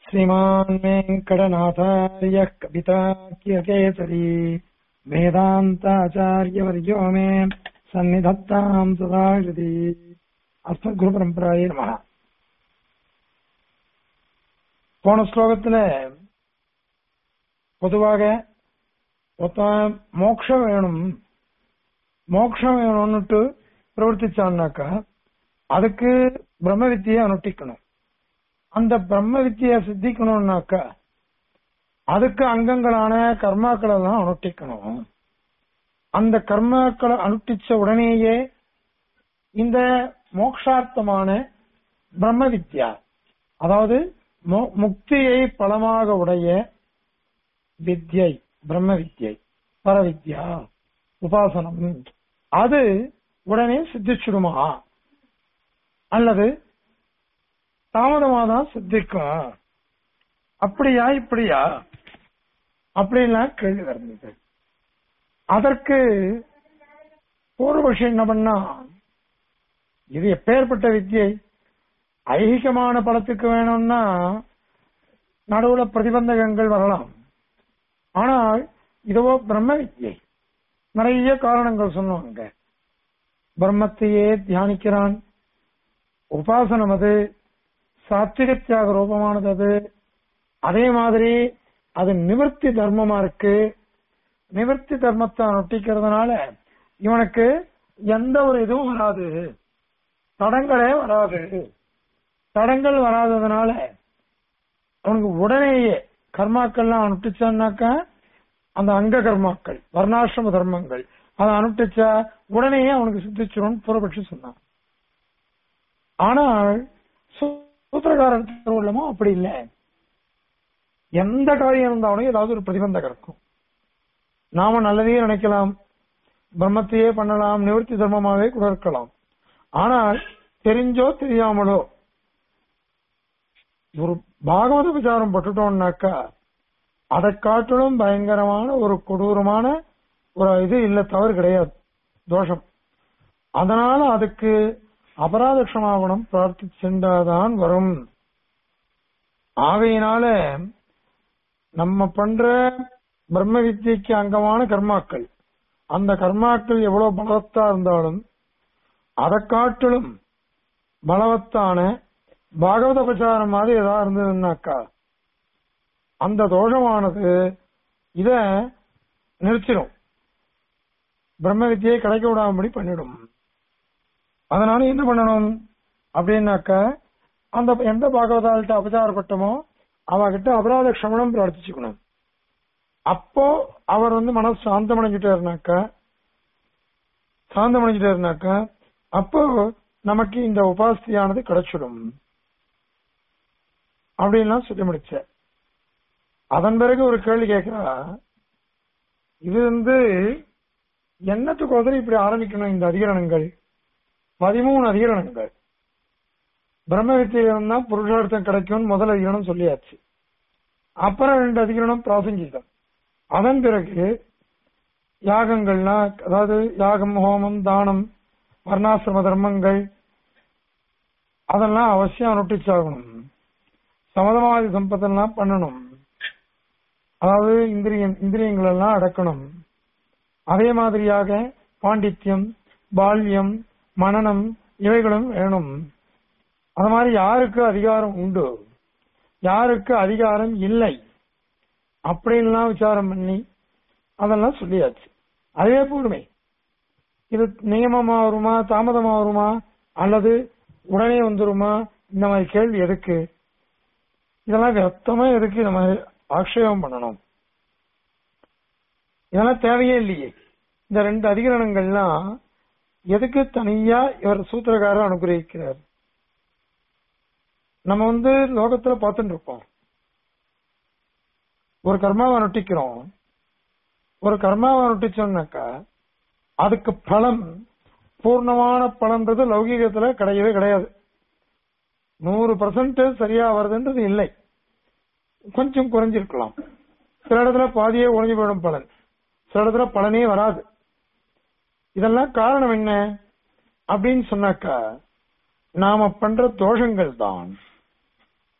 श्रीमान् वेङ्कटनाथार्यः कविताख्यकेसरी वेदान्ताचार्यवर्यो मे सन्निधत्ताम् सदा हृदि அஸ்மத்குருபரம்பராயே நம போன ஸ்லோகத்துல பொதுவாக ஒருத்தன் மோட்சம் வேணும் மோட்சம் வேணும்னுட்டு பிரவர்த்திச்சான்னாக்கா அதுக்கு பிரம்ம வித்தியை அனுஷ்டிக்கணும் அந்த பிரம்ம வித்தியை சித்திக்கணும்னாக்கா அதுக்கு அங்கங்களான கர்மாக்களை எல்லாம் அனுஷ்டிக்கணும் அந்த கர்மாக்களை அனுஷ்டிச்ச உடனேயே இந்த மோக்ஷார்த்தமான பிரம்ம வித்யா அதாவது முக்தியை பலமாக உடைய வித்யை பிரம்ம வித்யை பரவித்யா உபாசனம் அது உடனே சித்திச்சுடுமா அல்லது தாமதமா தான் சித்திக்கும் அப்படியா இப்படியா அப்படின்லாம் கேள்வி வருது அதற்கு பூர்வபக்ஷி என்ன பண்ணா இது எப்பேற்பட்ட வித்தியை ஐகிகமான பலத்துக்கு வேணும்னா நடுவுல பிரதிபந்தகங்கள் வரலாம் ஆனால் இதுவோ பிரம்ம வித்யை நிறைய காரணங்கள் சொன்னாங்க பிரம்மத்தையே தியானிக்கிறான் உபாசனம் அது சாத்விகத்தியாக ரூபமானது அது அதே மாதிரி அது நிவர்த்தி தர்மமா இருக்கு நிவர்த்தி தர்மத்தை நொட்டிக்கிறதுனால இவனுக்கு எந்த ஒரு இதுவும் வராது தடங்களே வராது தடங்கள் வராததுனால அவனுக்கு உடனேயே கர்மாக்கள்லாம் அனுப்பிச்சான்னாக்கா அந்த அங்க கர்மாக்கள் வர்ணாசிரம தர்மங்கள் அதை அனுப்பிச்சா உடனேயே அவனுக்கு சித்திச்சிடும் புறப்பட்டு சொன்னான் ஆனால் சூத்திரகாரர் திருவுள்ளமோ அப்படி இல்லை எந்த காரியம் இருந்தாலும் ஏதாவது ஒரு பிரதிபந்தகம் இருக்கும் நாம நல்லதையே நினைக்கலாம் பிரம்மத்தையே பண்ணலாம் நிவர்த்தி தர்மமாவே கூட இருக்கலாம் ஆனால் தெரிஞ்சோ தெரியாமலோ ஒரு பாகவத விசாரம் பட்டுட்டோம்னாக்கா அதை காட்டிலும் பயங்கரமான ஒரு கொடூரமான ஒரு இது இல்ல தவறு கிடையாது தோஷம் அதனால அதுக்கு அபராத க்ஷமாபணம் பிரார்த்திச்சுண்டாதான் வரும் ஆகையினால நம்ம பண்ற பிரம்ம வித்தியக்கு அங்கமான கர்மாக்கள் அந்த கர்மாக்கள் எவ்வளவு பலவத்தா இருந்தாலும் அதை காட்டிலும் பலவத்தான பாகவத பிரச்சாரம் மாதிரி ஏதாவது இருந்ததுன்னாக்கா அந்த தோஷமானது இத நிறுத்திடும் பிரம்ம வித்தியை கிடைக்க விடாமபடி பண்ணிடும் அதனால என்ன பண்ணணும் அப்படின்னாக்கா அந்த எந்த பாகவதால்கிட்ட அபச்சாரப்பட்டமோ அவகிட்ட அபராத க்ஷமணம் பிரார்த்திச்சுக்கணும் அப்போ அவர் வந்து மனசு சாந்தமடைஞ்சிட்டாருனாக்கா சாந்தமடைஞ்சிட்டாருனாக்கா அப்போ நமக்கு இந்த உபாஸ்தியானது கிடைச்சிடும் அப்படின்லாம் சொல்லி முடிச்ச அதன் பிறகு ஒரு கேள்வி கேட்கிறா இது வந்து என்னத்துக்கோசரம் இப்படி ஆரம்பிக்கணும் இந்த அதிகரணங்கள் பதிமூணு அதிகரணங்கள் பிரம்ம வித்தியிலிருந்து தான் புருஷார்த்தம் கிடைக்கும் முதல் அதிகரணம் சொல்லியாச்சு அப்புறம் ரெண்டு அதிகரணம் பிராசங்கிகம் அதன் பிறகு யாகங்கள்னா அதாவது யாகம் ஹோமம் தானம் வர்ணாசிரம தர்மங்கள் அதெல்லாம் அவசியம் அனுஷ்டிச்சாகணும் சமதமாதி சம்பத்தெல்லாம் பண்ணணும் அதாவது இந்திரியம் இந்திரியங்கள் எல்லாம் அடக்கணும் அதே மாதிரியாக பாண்டித்யம் பால்யம் மனநம் இவைகளும் வேணும் அது மாதிரி யாருக்கு அதிகாரம் உண்டு யாருக்கு அதிகாரம் இல்லை அப்படின்லாம் விசாரம் பண்ணி அதெல்லாம் சொல்லியாச்சு அதே போடுமே இது நியமமா வருமா தாமதமா வருமா அல்லது உடனே வந்துருமா இந்த மாதிரி கேள்வி எதுக்கு இதெல்லாம் வெத்தமா எதுக்கு நம்ம ஆக்ஷேபம் பண்ணணும் இதெல்லாம் தேவையே இல்லையே இந்த ரெண்டு அதிகரணங்கள்லாம் எதுக்கு தனியா இவர் சூத்திரக்காரர் அனுகிரகிக்கிறார் நம்ம வந்து லோகத்துல பார்த்துட்டு இருக்கோம் ஒரு கர்மாவை நொட்டிக்கிறோம் ஒரு கர்மாவை நொட்டிச்சோம்னாக்கா அதுக்கு பலன் பூர்ணமான பலன்றது லௌகீகத்துல கிடையவே கிடையாது நூறு பர்சன்ட் சரியா வருதுன்றது இல்லை கொஞ்சம் குறைஞ்சிருக்கலாம் சில இடத்துல பாதியே ஒழிஞ்சு போயிடும் பலன் சில இடத்துல பலனே வராது இதெல்லாம் காரணம் என்ன அப்படின்னு சொன்னாக்கா நாம பண்ற தோஷங்கள் தான்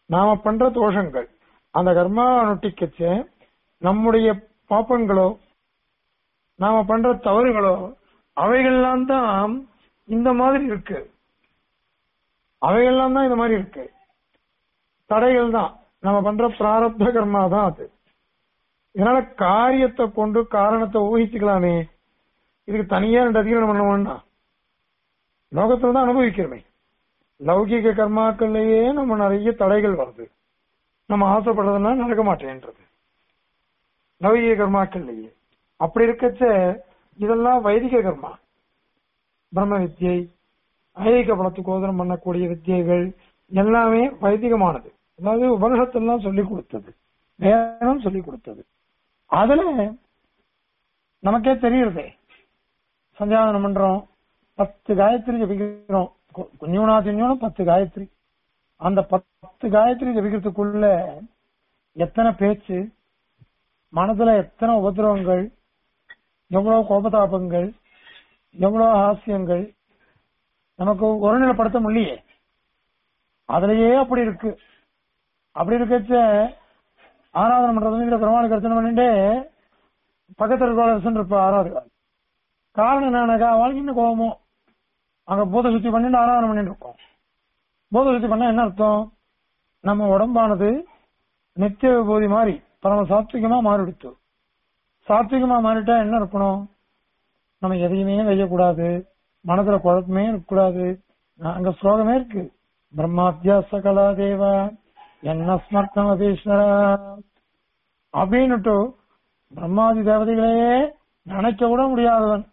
நாம பண்ற தோஷங்கள் அந்த கர்மா அனுட்டிக்கச்ச நம்முடைய பாப்பங்களோ நாம பண்ற தவறுகளோ அவைகள்லாம் தான் இந்த மாதிரி இருக்கு அவைகள்லாம் தான் இந்த மாதிரி இருக்கு தடைகள் தான் நம்ம பண்ற பிராரப்த கர்மா தான் அது இதனால காரியத்தை கொண்டு காரணத்தை ஊகிச்சுக்கலாமே இதுக்கு தனியா ரெண்டு அதிகாரம் பண்ண வேண்டாம் லோகத்துல தான் அனுபவிக்கிறோமே லௌகிக கர்மாக்கள்லயே நம்ம நிறைய தடைகள் வருது நம்ம ஆசைப்படுறதுன்னா நடக்க மாட்டேன்றது லௌகிக கர்மாக்கள்லயே அப்படி இருக்கச்ச இதெல்லாம் வைதிக கர்மா பிரம்ம வித்யை ஐதிக பலத்துக்கோதரம் பண்ணக்கூடிய வித்தியைகள் எல்லாமே வைதிகமானது அதாவது உபனிஷத்தெல்லாம் சொல்லி கொடுத்தது வேதம் சொல்லி கொடுத்தது அதுல நமக்கே தெரியுறதே சந்தியாவனம் பண்றோம் பத்து காயத்ரி ஜபிக்கிறோம் கு- குஞ்சூனா செஞ்சோனும் பத்து காயத்ரி அந்த பத்து காயத்ரி ஜபிக்கிறதுக்குள்ள எத்தனை பேச்சு மனதுல எத்தனை உபதிரவங்கள் எவ்வளவு கோபதாபங்கள் எவ்வளவு ஹாஸ்யங்கள் நமக்கு ஒருநிலைப்படுத்த முடியலையே அதுலயே அப்படி இருக்கு அப்படி இருக்கச்ச ஆராதனை பண்றது வந்து பெருமாளுக்கு அர்ச்சனை பண்ணிட்டு பக்கத்துல இருக்கிற இருப்ப ஆராதனை காரணம் என்னன்னாக்கா அவளுக்கு இன்னும் கோபமோ அங்க பூத சுத்தி பண்ணிட்டு ஆராதனை பண்ணிட்டு இருக்கோம் பூத சுத்தி பண்ணா என்ன அர்த்தம் நம்ம உடம்பானது நித்திய விபூதி மாதிரி பரம சாத்விகமா மாறிடுத்து சாத்விகமா மாறிட்டா என்ன இருக்கணும் நம்ம எதையுமே செய்யக்கூடாது மனதுல குழப்பமே இருக்கக்கூடாது அங்க ஸ்லோகமே இருக்கு பிரம்மாத்யா சகலா தேவா என்ன ஸ்மர்த்தம் அதீஸ்வரா அப்படின்னுட்டு பிரம்மாதி தேவதைகளையே நினைக்க கூட முடியாதவன்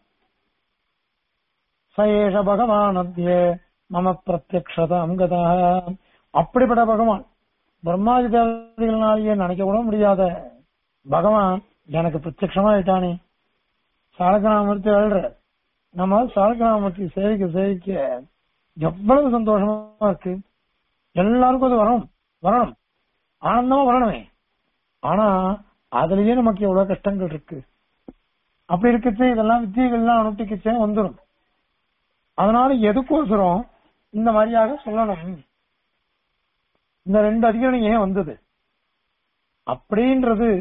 சயேஷ பகவான் அத்திய மம பிரத்யக்ஷத அங்கதா அப்படிப்பட்ட பகவான் பிரம்மாதி தேவதைகளாலேயே நினைக்க கூட முடியாத பகவான் எனக்கு பிரத்யக்ஷமா ஆயிட்டானே சாலக்கராமூர்த்தி அழுற நம்ம சாலக்கராமூர்த்தி சேவிக்க சேவிக்க எவ்வளவு சந்தோஷமா இருக்கு எல்லாருக்கும் அது வரணும் வரணும் ஆனந்தமா வரணுமே ஆனா அதுலயே நமக்கு எவ்வளவு கஷ்டங்கள் இருக்கு அப்படி இருக்கச்சு இதெல்லாம் வித்தியைகள்லாம் அனுப்பிக்கச்சே வந்துடும் அதனால எதுக்கோசரம் இந்த மாதிரியாக சொல்லணும் இந்த ரெண்டு அதிகாரம் ஏன் வந்தது அப்படின்றது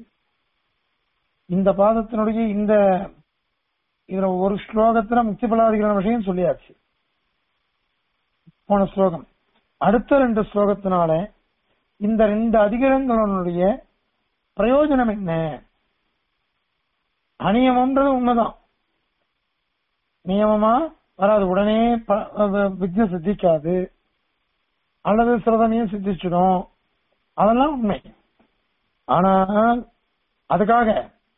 இந்த பாதத்தினுடைய இந்த இதுல ஒரு ஸ்லோகத்துல முக்கிய பலாதிகார விஷயம் சொல்லியாச்சு போன ஸ்லோகம் அடுத்த ரெண்டு ஸ்லோகத்தினால இந்த ரெண்டு அதிகாரங்களுடைய பிரயோஜனம் என்ன அநியமம்ன்றது உண்மைதான் நியமமா வராது உடனே ப- அஹ் வித்யை சித்திக்காது அல்லது சிரதனையும் சித்திச்சிடும் அதெல்லாம் உண்மை ஆனால் அதுக்காக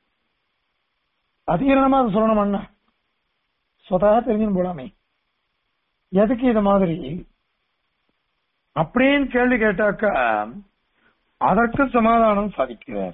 அதிகரணமா அதை சொல்லணும் அண்ணா சொதாக தெரிஞ்சுன்னு போலாமே எதுக்கு இது மாதிரி அப்படின்னு கேள்வி கேட்டாக்கா அதற்கு சமாதானம் சாதிக்கிறார்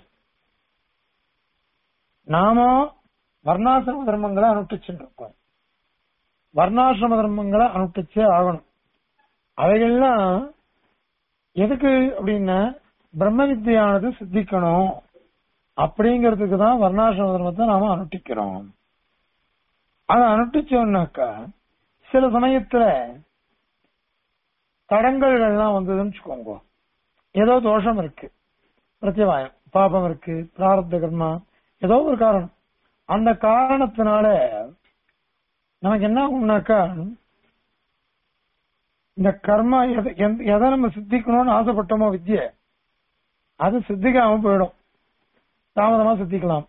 நாம வர்ணாசிரம தர்மங்களை அனுஷ்டிச்சுட்டு இருக்கோம் வர்ணாசிரம தர்மங்களை அனுஷ்டிச்சே ஆகணும் அவைகள்லாம் எதுக்கு அப்படின்னா பிரம்ம வித்தியானது சித்திக்கணும் அப்படிங்கிறதுக்கு தான் வர்ணாசிரம தர்மத்தை நாம அனுஷ்டிக்கிறோம் அதை அனுஷ்டிச்சோம்னாக்கா சில சமயத்துல தடங்கல்கள்லாம் வந்ததுன்னு வச்சுக்கோங்க ஏதோ தோஷம் இருக்கு பிரத்யவாயம் பாபம் இருக்கு பிராரப்த கர்மா ஏதோ ஒரு காரணம் அந்த காரணத்தினால நமக்கு என்ன ஆகும்னாக்கா இந்த கர்மா எதை எந்த- எதை நம்ம சித்திக்கணும்னு ஆசைப்பட்டோமோ வித்ய அது சித்திக்காம போயிடும் தாமதமா சித்திக்கலாம்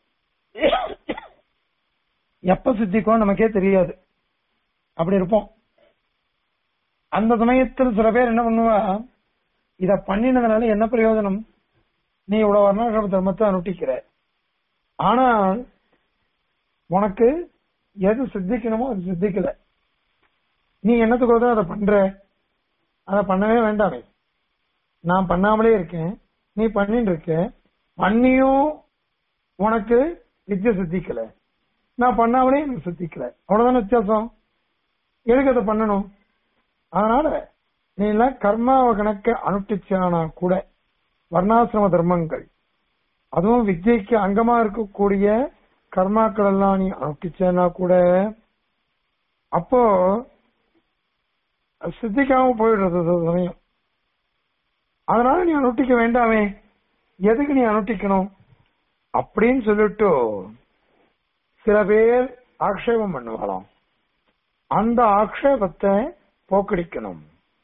எப்ப சித்திக்கும் நமக்கே தெரியாது அப்படி இருப்போம் அந்த சமயத்தில் சில பேர் என்ன பண்ணுவா இத பண்ணினதுனால என்ன பிரயோஜனம் நீ இவ்வளவு வர்ணாசிரம தர்மத்தை அனுஷ்டிக்கிற ஆனால் உனக்கு எது சித்திக்கணுமோ அது சித்திக்கல நீ என்னத்துக்கு அதை பண்ற அதை பண்ணவே வேண்டாமே நான் பண்ணாமலே இருக்கேன் நீ பண்ணிட்டு இருக்க பண்ணியும் உனக்கு வித்யை சித்திக்கல நான் பண்ணாமலே எனக்கு சித்திக்கல அவ்வளவுதானே வித்தியாசம் எதுக்கு அதை பண்ணணும் அதனால நீ எல்லாம் கர்மாவை கணக்க அனுஷ்டிச்சானா கூட வர்ணாசிரம தர்மங்கள் அதுவும் வித்யைக்கு அங்கமா இருக்கக்கூடிய கர்மாக்கள் எல்லாம் நீ அனுஷ்டிச்சேன்னா கூட அப்போ அது சித்திக்காம போயிடுறது சில சமயம் அதனால நீ அனுஷ்டிக்க வேண்டாமே எதுக்கு நீ அனுஷ்டிக்கணும் அப்படின்னு சொல்லிட்டு சில பேர் ஆக்ஷேபம் பண்ணுவாளாம் அந்த ஆக்ஷேபத்தை போக்கடிக்கணும்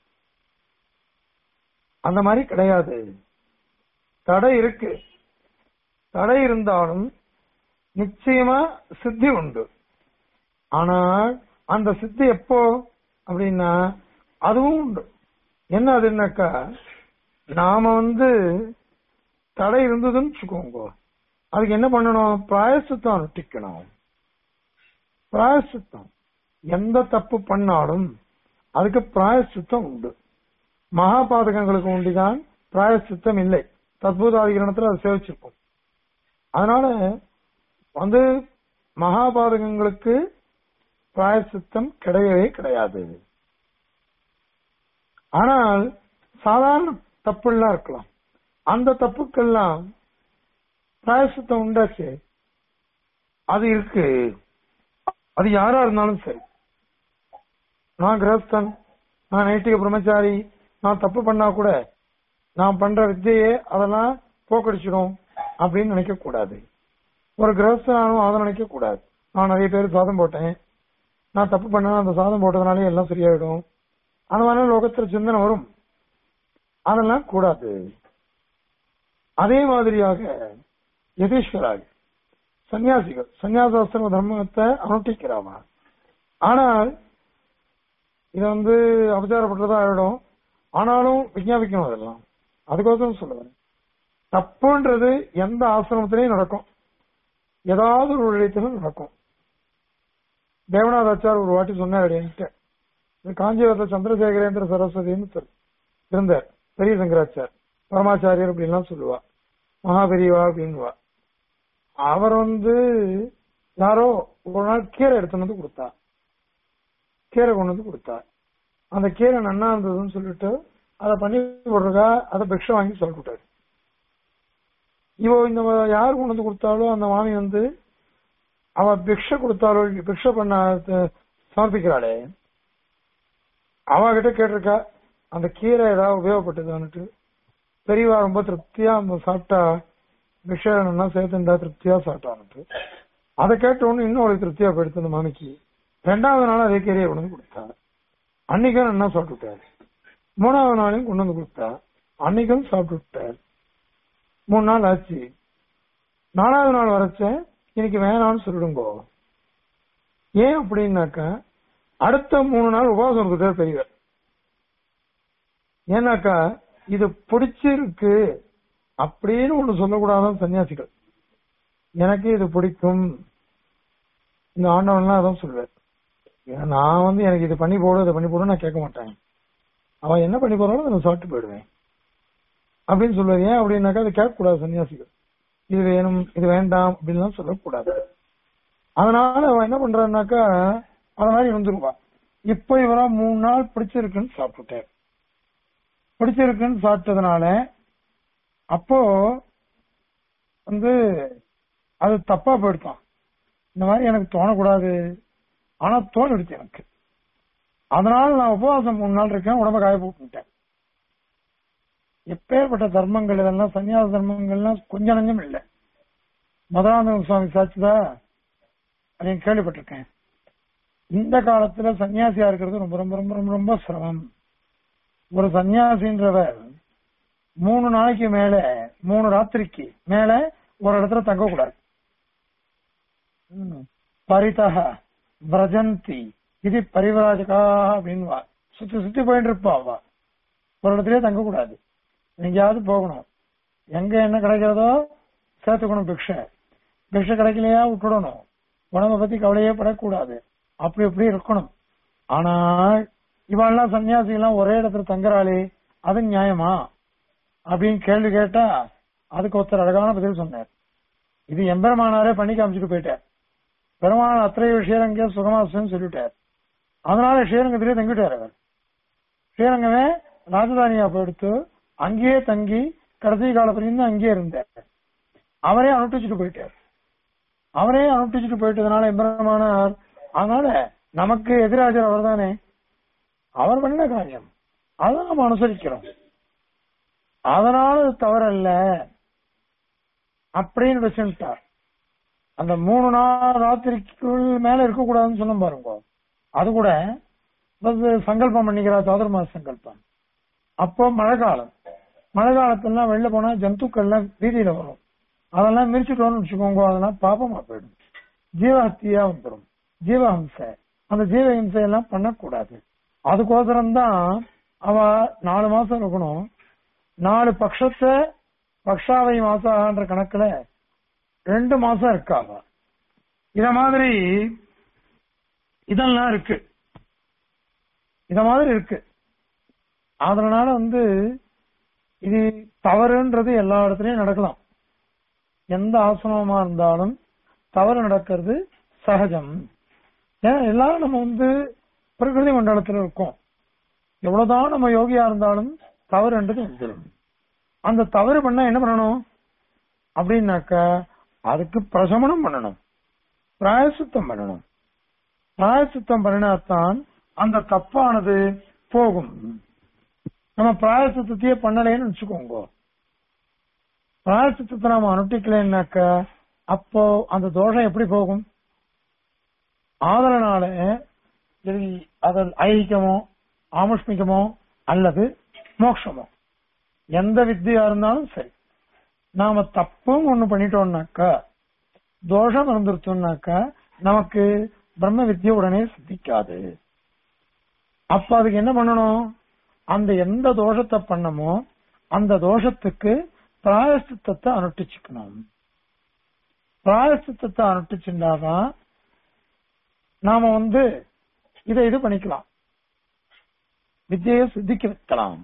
அந்த மாதிரி கிடையாது தடை இருக்கு தடை இருந்தாலும் நிச்சயமா சித்தி உண்டு ஆனால் அந்த சித்தி எப்போ அப்படின்னா அதுவும் உண்டு என்ன அதுன்னாக்கா நாம வந்து தடை இருந்ததுன்னு வச்சுக்கோங்க அதுக்கு என்ன பண்ணணும் பிராயசித்தம் அனுஷ்டிக்கணும் பிராயசித்தம் எந்த தப்பு பண்ணாலும் அதுக்கு பிராயசித்தம் உண்டு மகாபாதகங்களுக்கு உண்டுதான் பிராயசித்தம் இல்லை தத்பூதாதிகரணத்துல அதை சேவிச்சிருப்போம் அதனால வந்து மகாபாதகங்களுக்கு பிராயசித்தம் கிடையவே கிடையாது ஆனால் சாதாரண தப்புலாம் இருக்கலாம் அந்த தப்புக்கெல்லாம் பிராயசித்தம் உண்டாச்சு அது இருக்கு அது யாரா இருந்தாலும் சரி நான் கிரகஸ்தன் நான் நைட்டிக பிரம்மச்சாரி நான் தப்பு பண்ணா கூட நான் பண்ற வித்தையே அதெல்லாம் போக்கடிச்சிடும் அப்படின்னு நினைக்க கூடாது ஒரு கிரகஸ்தனானும் அதை நினைக்க கூடாது நான் நிறைய பேர் சாதம் போட்டேன் நான் தப்பு பண்ண அந்த சாதம் போட்டதுனாலே எல்லாம் சரியாயிடும் அந்த மாதிரி லோகத்துல சிந்தனை வரும் அதெல்லாம் கூடாது அதே மாதிரியாக யதீஸ்வராக சன்னியாசிகள் சன்னியாசாஸ்திர தர்மத்தை அனுஷ்டிக்கிறாமா ஆனால் இது வந்து அபச்சாரப்பட்டதா ஆயிடும் ஆனாலும் விஞ்ஞாபிக்கணும் அதெல்லாம் அதுக்கோசரம் சொல்லுவேன் தப்புன்றது எந்த ஆசிரமத்திலையும் நடக்கும் ஏதாவது ஒரு இடத்துல நடக்கும் தேவநாதாச்சார் ஒரு வாட்டி சொன்னார் என்கிட்ட இந்த காஞ்சிபுரத்தில் சந்திரசேகரேந்திர சரஸ்வதினு சொல்- இருந்தார் பெரிய சங்கராச்சார் பரமாச்சாரியர் அப்படின்லாம் சொல்லுவா மகாபெரிவா அப்படின்னுவா அவர் வந்து யாரோ ஒரு நாள் கீரை எடுத்துன்னு வந்து கொடுத்தா கீரை கொண்டு வந்து கொடுத்தா அந்த கீரை நன்னா இருந்ததுன்னு சொல்லிட்டு அதை பண்ணி போடுறதா அதை பிக்ஷை வாங்கி சொல்லிட்டாரு இவ இந்த யார் கொண்டு வந்து கொடுத்தாலோ அந்த மாமி வந்து அவ பிக்ஷை கொடுத்தாலோ பிக்ஷை பண்ண அஹ், சமர்ப்பிக்கிறாளே அவ கிட்ட கேட்டிருக்கா அந்த கீரை ஏதாவது உபயோகப்பட்டதுன்னுட்டு பெரியவா ரொம்ப திருப்தியா அவங்க சாப்பிட்டா பிக்ஷை நல்லா சேர்த்துண்டா திருப்தியா சாப்பிட்டான்னுட்டு அதை கேட்ட உடனே இன்னும் அவளுக்கு திருப்தியா போயிடுத்து அந்த மாமிக்கு ரெண்டாவது நாள் அதே கீரையை கொண்டு வந்து கொடுத்தா அன்னைக்கும் என்ன சாப்பிட்டு விட்டாரு மூணாவது நாளையும் கொண்டு வந்து கொடுத்தா அன்னைக்கும் சாப்பிட்டு விட்டார் மூணு நாள் ஆச்சு நாலாவது நாள் வரைச்ச இன்னைக்கு வேணாம்னு சொல்லிடுங்கோ ஏன் அப்படின்னாக்கா அடுத்த மூணு நாள் உபவாசம் இருக்கிறார் பெரியவர் ஏன்னாக்கா இது பிடிச்சிருக்கு அப்படின்னு ஒண்ணு சொல்லக்கூடாதான் சன்னியாசிகள் எனக்கு இது பிடிக்கும் இந்த ஆண்டவன்லாம் அதான் சொல்லுவார் ஏன் நான் வந்து எனக்கு இது பண்ணி போடு இதை பண்ணி போடு நான் கேட்க மாட்டேன் அவன் என்ன பண்ணி போறாலும் அதை நான் சாப்பிட்டு போயிடுவேன் அப்படின்னு சொல்லுவார் ஏன் அப்படின்னாக்கா அதை கேட்கக்கூடாது சன்னியாசிகள் இது வேணும் இது வேண்டாம் அப்படின்லாம் சொல்லக்கூடாது அதனால அவன் என்ன பண்றான்னாக்கா அந்த மாதிரி வந்துருவா இப்போ இவரா மூணு நாள் பிடிச்சிருக்குன்னு சாப்பிட்டுட்டார் பிடிச்சிருக்குன்னு சாப்பிட்டதுனால அப்போ வந்து அது தப்பா போயிடுதான் இந்த மாதிரி எனக்கு தோணக்கூடாது ஆனா தோணிடுச்சு எனக்கு அதனால நான் உபவாசம் மூணு நாள் இருக்கேன் உடம்ப காய போட்டுட்டேன் எப்பேற்பட்ட தர்மங்கள் இதெல்லாம் சன்னியாச தர்மங்கள்லாம் கொஞ்சம் நஞ்சம் இல்லை மதுராந்தகம் சுவாமி சாட்சிதா அப்படின்னு கேள்விப்பட்டிருக்கேன் இந்த காலத்துல சன்னியாசியா இருக்கிறது ரொம்ப ரொம்ப ரொம்ப ரொம்ப ரொம்ப சிரமம் ஒரு சன்னியாசின்றவர் மூணு நாளைக்கு மேல மூணு ராத்திரிக்கு மேல ஒரு இடத்துல தங்கக்கூடாது ம். பரிதக விரஜந்தி இது பரிவராஜகா அப்படின்வா சுத்தி சுத்தி போயிட்டு இருப்பா அவ ஒரு இடத்துலயே தங்கக்கூடாது எங்கேயாவது போகணும் எங்க என்ன கிடைக்கிறதோ சேர்த்துக்கணும் பிக்ஷை பிக்ஷை கிடைக்கலையா விட்டுடணும் உடம்ப பத்தி கவலையே படக்கூடாது அப்படி இப்படி இருக்கணும் ஆனால் இவெல்லாம் சன்னியாசிகள்லாம் ஒரே இடத்துல தங்குறாளே அது நியாயமா அப்படின்னு கேள்வி கேட்டா அதுக்கு ஒருத்தர் அழகான பதில் சொன்னார் இது எம்பெருமானாரே பண்ணி காமிச்சிட்டு போயிட்டார் பெருமாள் அத்தனை ஸ்ரீரங்கே சுகமாசம் சொல்லிட்டார் அதனால ஸ்ரீரங்கத்திலே தங்கிட்டார் அவர் ஸ்ரீரங்கமே ராஜதானியா போயிடுத்து அங்கேயே தங்கி கடைசி காலத்திலிருந்து அங்கேயே இருந்தார் அவரே அனுப்பிச்சுட்டு போயிட்டார் அவரே அனுப்பிச்சுட்டு போயிட்டதுனால எம்பெருமானார் அதனால நமக்கு எதிராஜர் அவர்தானே அவர் பண்ணின காரியம் அதை நம்ம அனுசரிக்கிறோம் அதனால அது தவறல்ல அப்படின்னு வச்சுட்டார் அந்த மூணு நாள் ராத்திரிக்குள் மேல இருக்கக்கூடாதுன்னு சொன்ன பாருங்க அது கூட வந்து சங்கல்பம் பண்ணிக்கிறா சாதுர்மாச சங்கல்பம் அப்போ மழை காலம் மழை காலத்துலாம் வெளில போனா ஜந்துக்கள்லாம் வீதியில வரும் அதெல்லாம் மிரிச்சுட்டோம்னு வச்சுக்கோங்க அதெல்லாம் பாபமா போயிடும் ஜீவஹத்தியா வந்துடும் ஜீவஹம்சை அந்த ஜீவஹிம்சை எல்லாம் பண்ணக்கூடாது அதுக்கோசரம் தான் அவ நாலு மாசம் இருக்கணும் நாலு பட்சத்தை பக்ஷாவை மாசாகன்ற கணக்குல ரெண்டு மாசம் இருக்காவ இத மாதிரி இதெல்லாம் இருக்கு இத மாதிரி இருக்கு அதனால வந்து இது தவறுன்றது எல்லா இடத்துலயும் நடக்கலாம் எந்த ஆசிரமமா இருந்தாலும் தவறு நடக்கிறது சகஜம் ஏன்னா எல்லாரும் நம்ம வந்து பிரகிருதி மண்டலத்துல இருக்கோம் எவ்வளவுதான் நம்ம யோகியா இருந்தாலும் தவறுன்றது வந்துடும் அந்த தவறு பண்ணா என்ன பண்ணணும் அப்படின்னாக்கா அதுக்கு பிரசமனம் பண்ணணும் பிராயசுத்தம் பண்ணணும் பிராயசுத்தம் பண்ணினாத்தான் அந்த தப்பானது போகும் நம்ம பிராயசுத்தத்தையே பண்ணலைன்னு வச்சுக்கோங்க பிராயசுத்தத்தை நாம அனுஷ்டிக்கலைன்னாக்கா அப்போ அந்த தோஷம் எப்படி போகும் ஆதரனால இது அது ஐகியமோ ஆமுஷ்மிகமோ அல்லது மோட்சமோ எந்த வித்தியா இருந்தாலும் சரி நாம தப்பும் ஒண்ணு பண்ணிட்டோம்னாக்கா தோஷம் இருந்துருச்சோம்னாக்கா நமக்கு பிரம்ம வித்யா உடனே சித்திக்காது அப்ப அதுக்கு என்ன பண்ணணும் அந்த எந்த தோஷத்தை பண்ணமோ அந்த தோஷத்துக்கு பிராயசித்தத்தை அனுஷ்டிச்சுக்கணும் பிராயசித்தத்தை அனுஷ்டிச்சுட்டாதான் நாம வந்து இதை இது பண்ணிக்கலாம் வித்தியை சித்திக்க வைக்கலாம்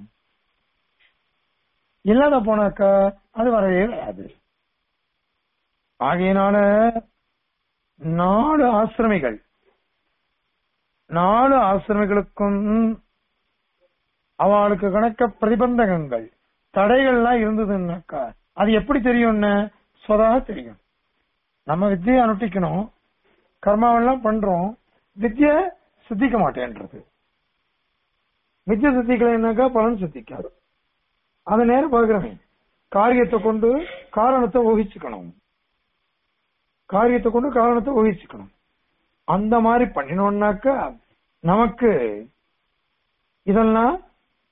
இல்லாத போனாக்கா அது வரவே வராது ஆகையினால நாலு ஆசிரமிகள் நாலு ஆசிரமிகளுக்கும் அவளுக்கு கணக்க பிரதிபந்தகங்கள் தடைகள்லாம் இருந்ததுன்னாக்கா அது எப்படி தெரியும்னு சொதாக தெரியும் நம்ம வித்தியை அனுஷ்டிக்கணும் கர்மாவெல்லாம் பண்றோம் வித்ய சித்திக்க மாட்டேன்றது வித்ய சித்திக்கலைன்னாக்கா பலன் சித்திக்காது அதை நேரம் பார்க்கிறமே காரியத்தை கொண்டு காரணத்தை ஊகிச்சுக்கணும் காரியத்தை கொண்டு காரணத்தை ஊகிச்சுக்கணும் அந்த மாதிரி பண்ணினோம்னாக்கா நமக்கு இதெல்லாம்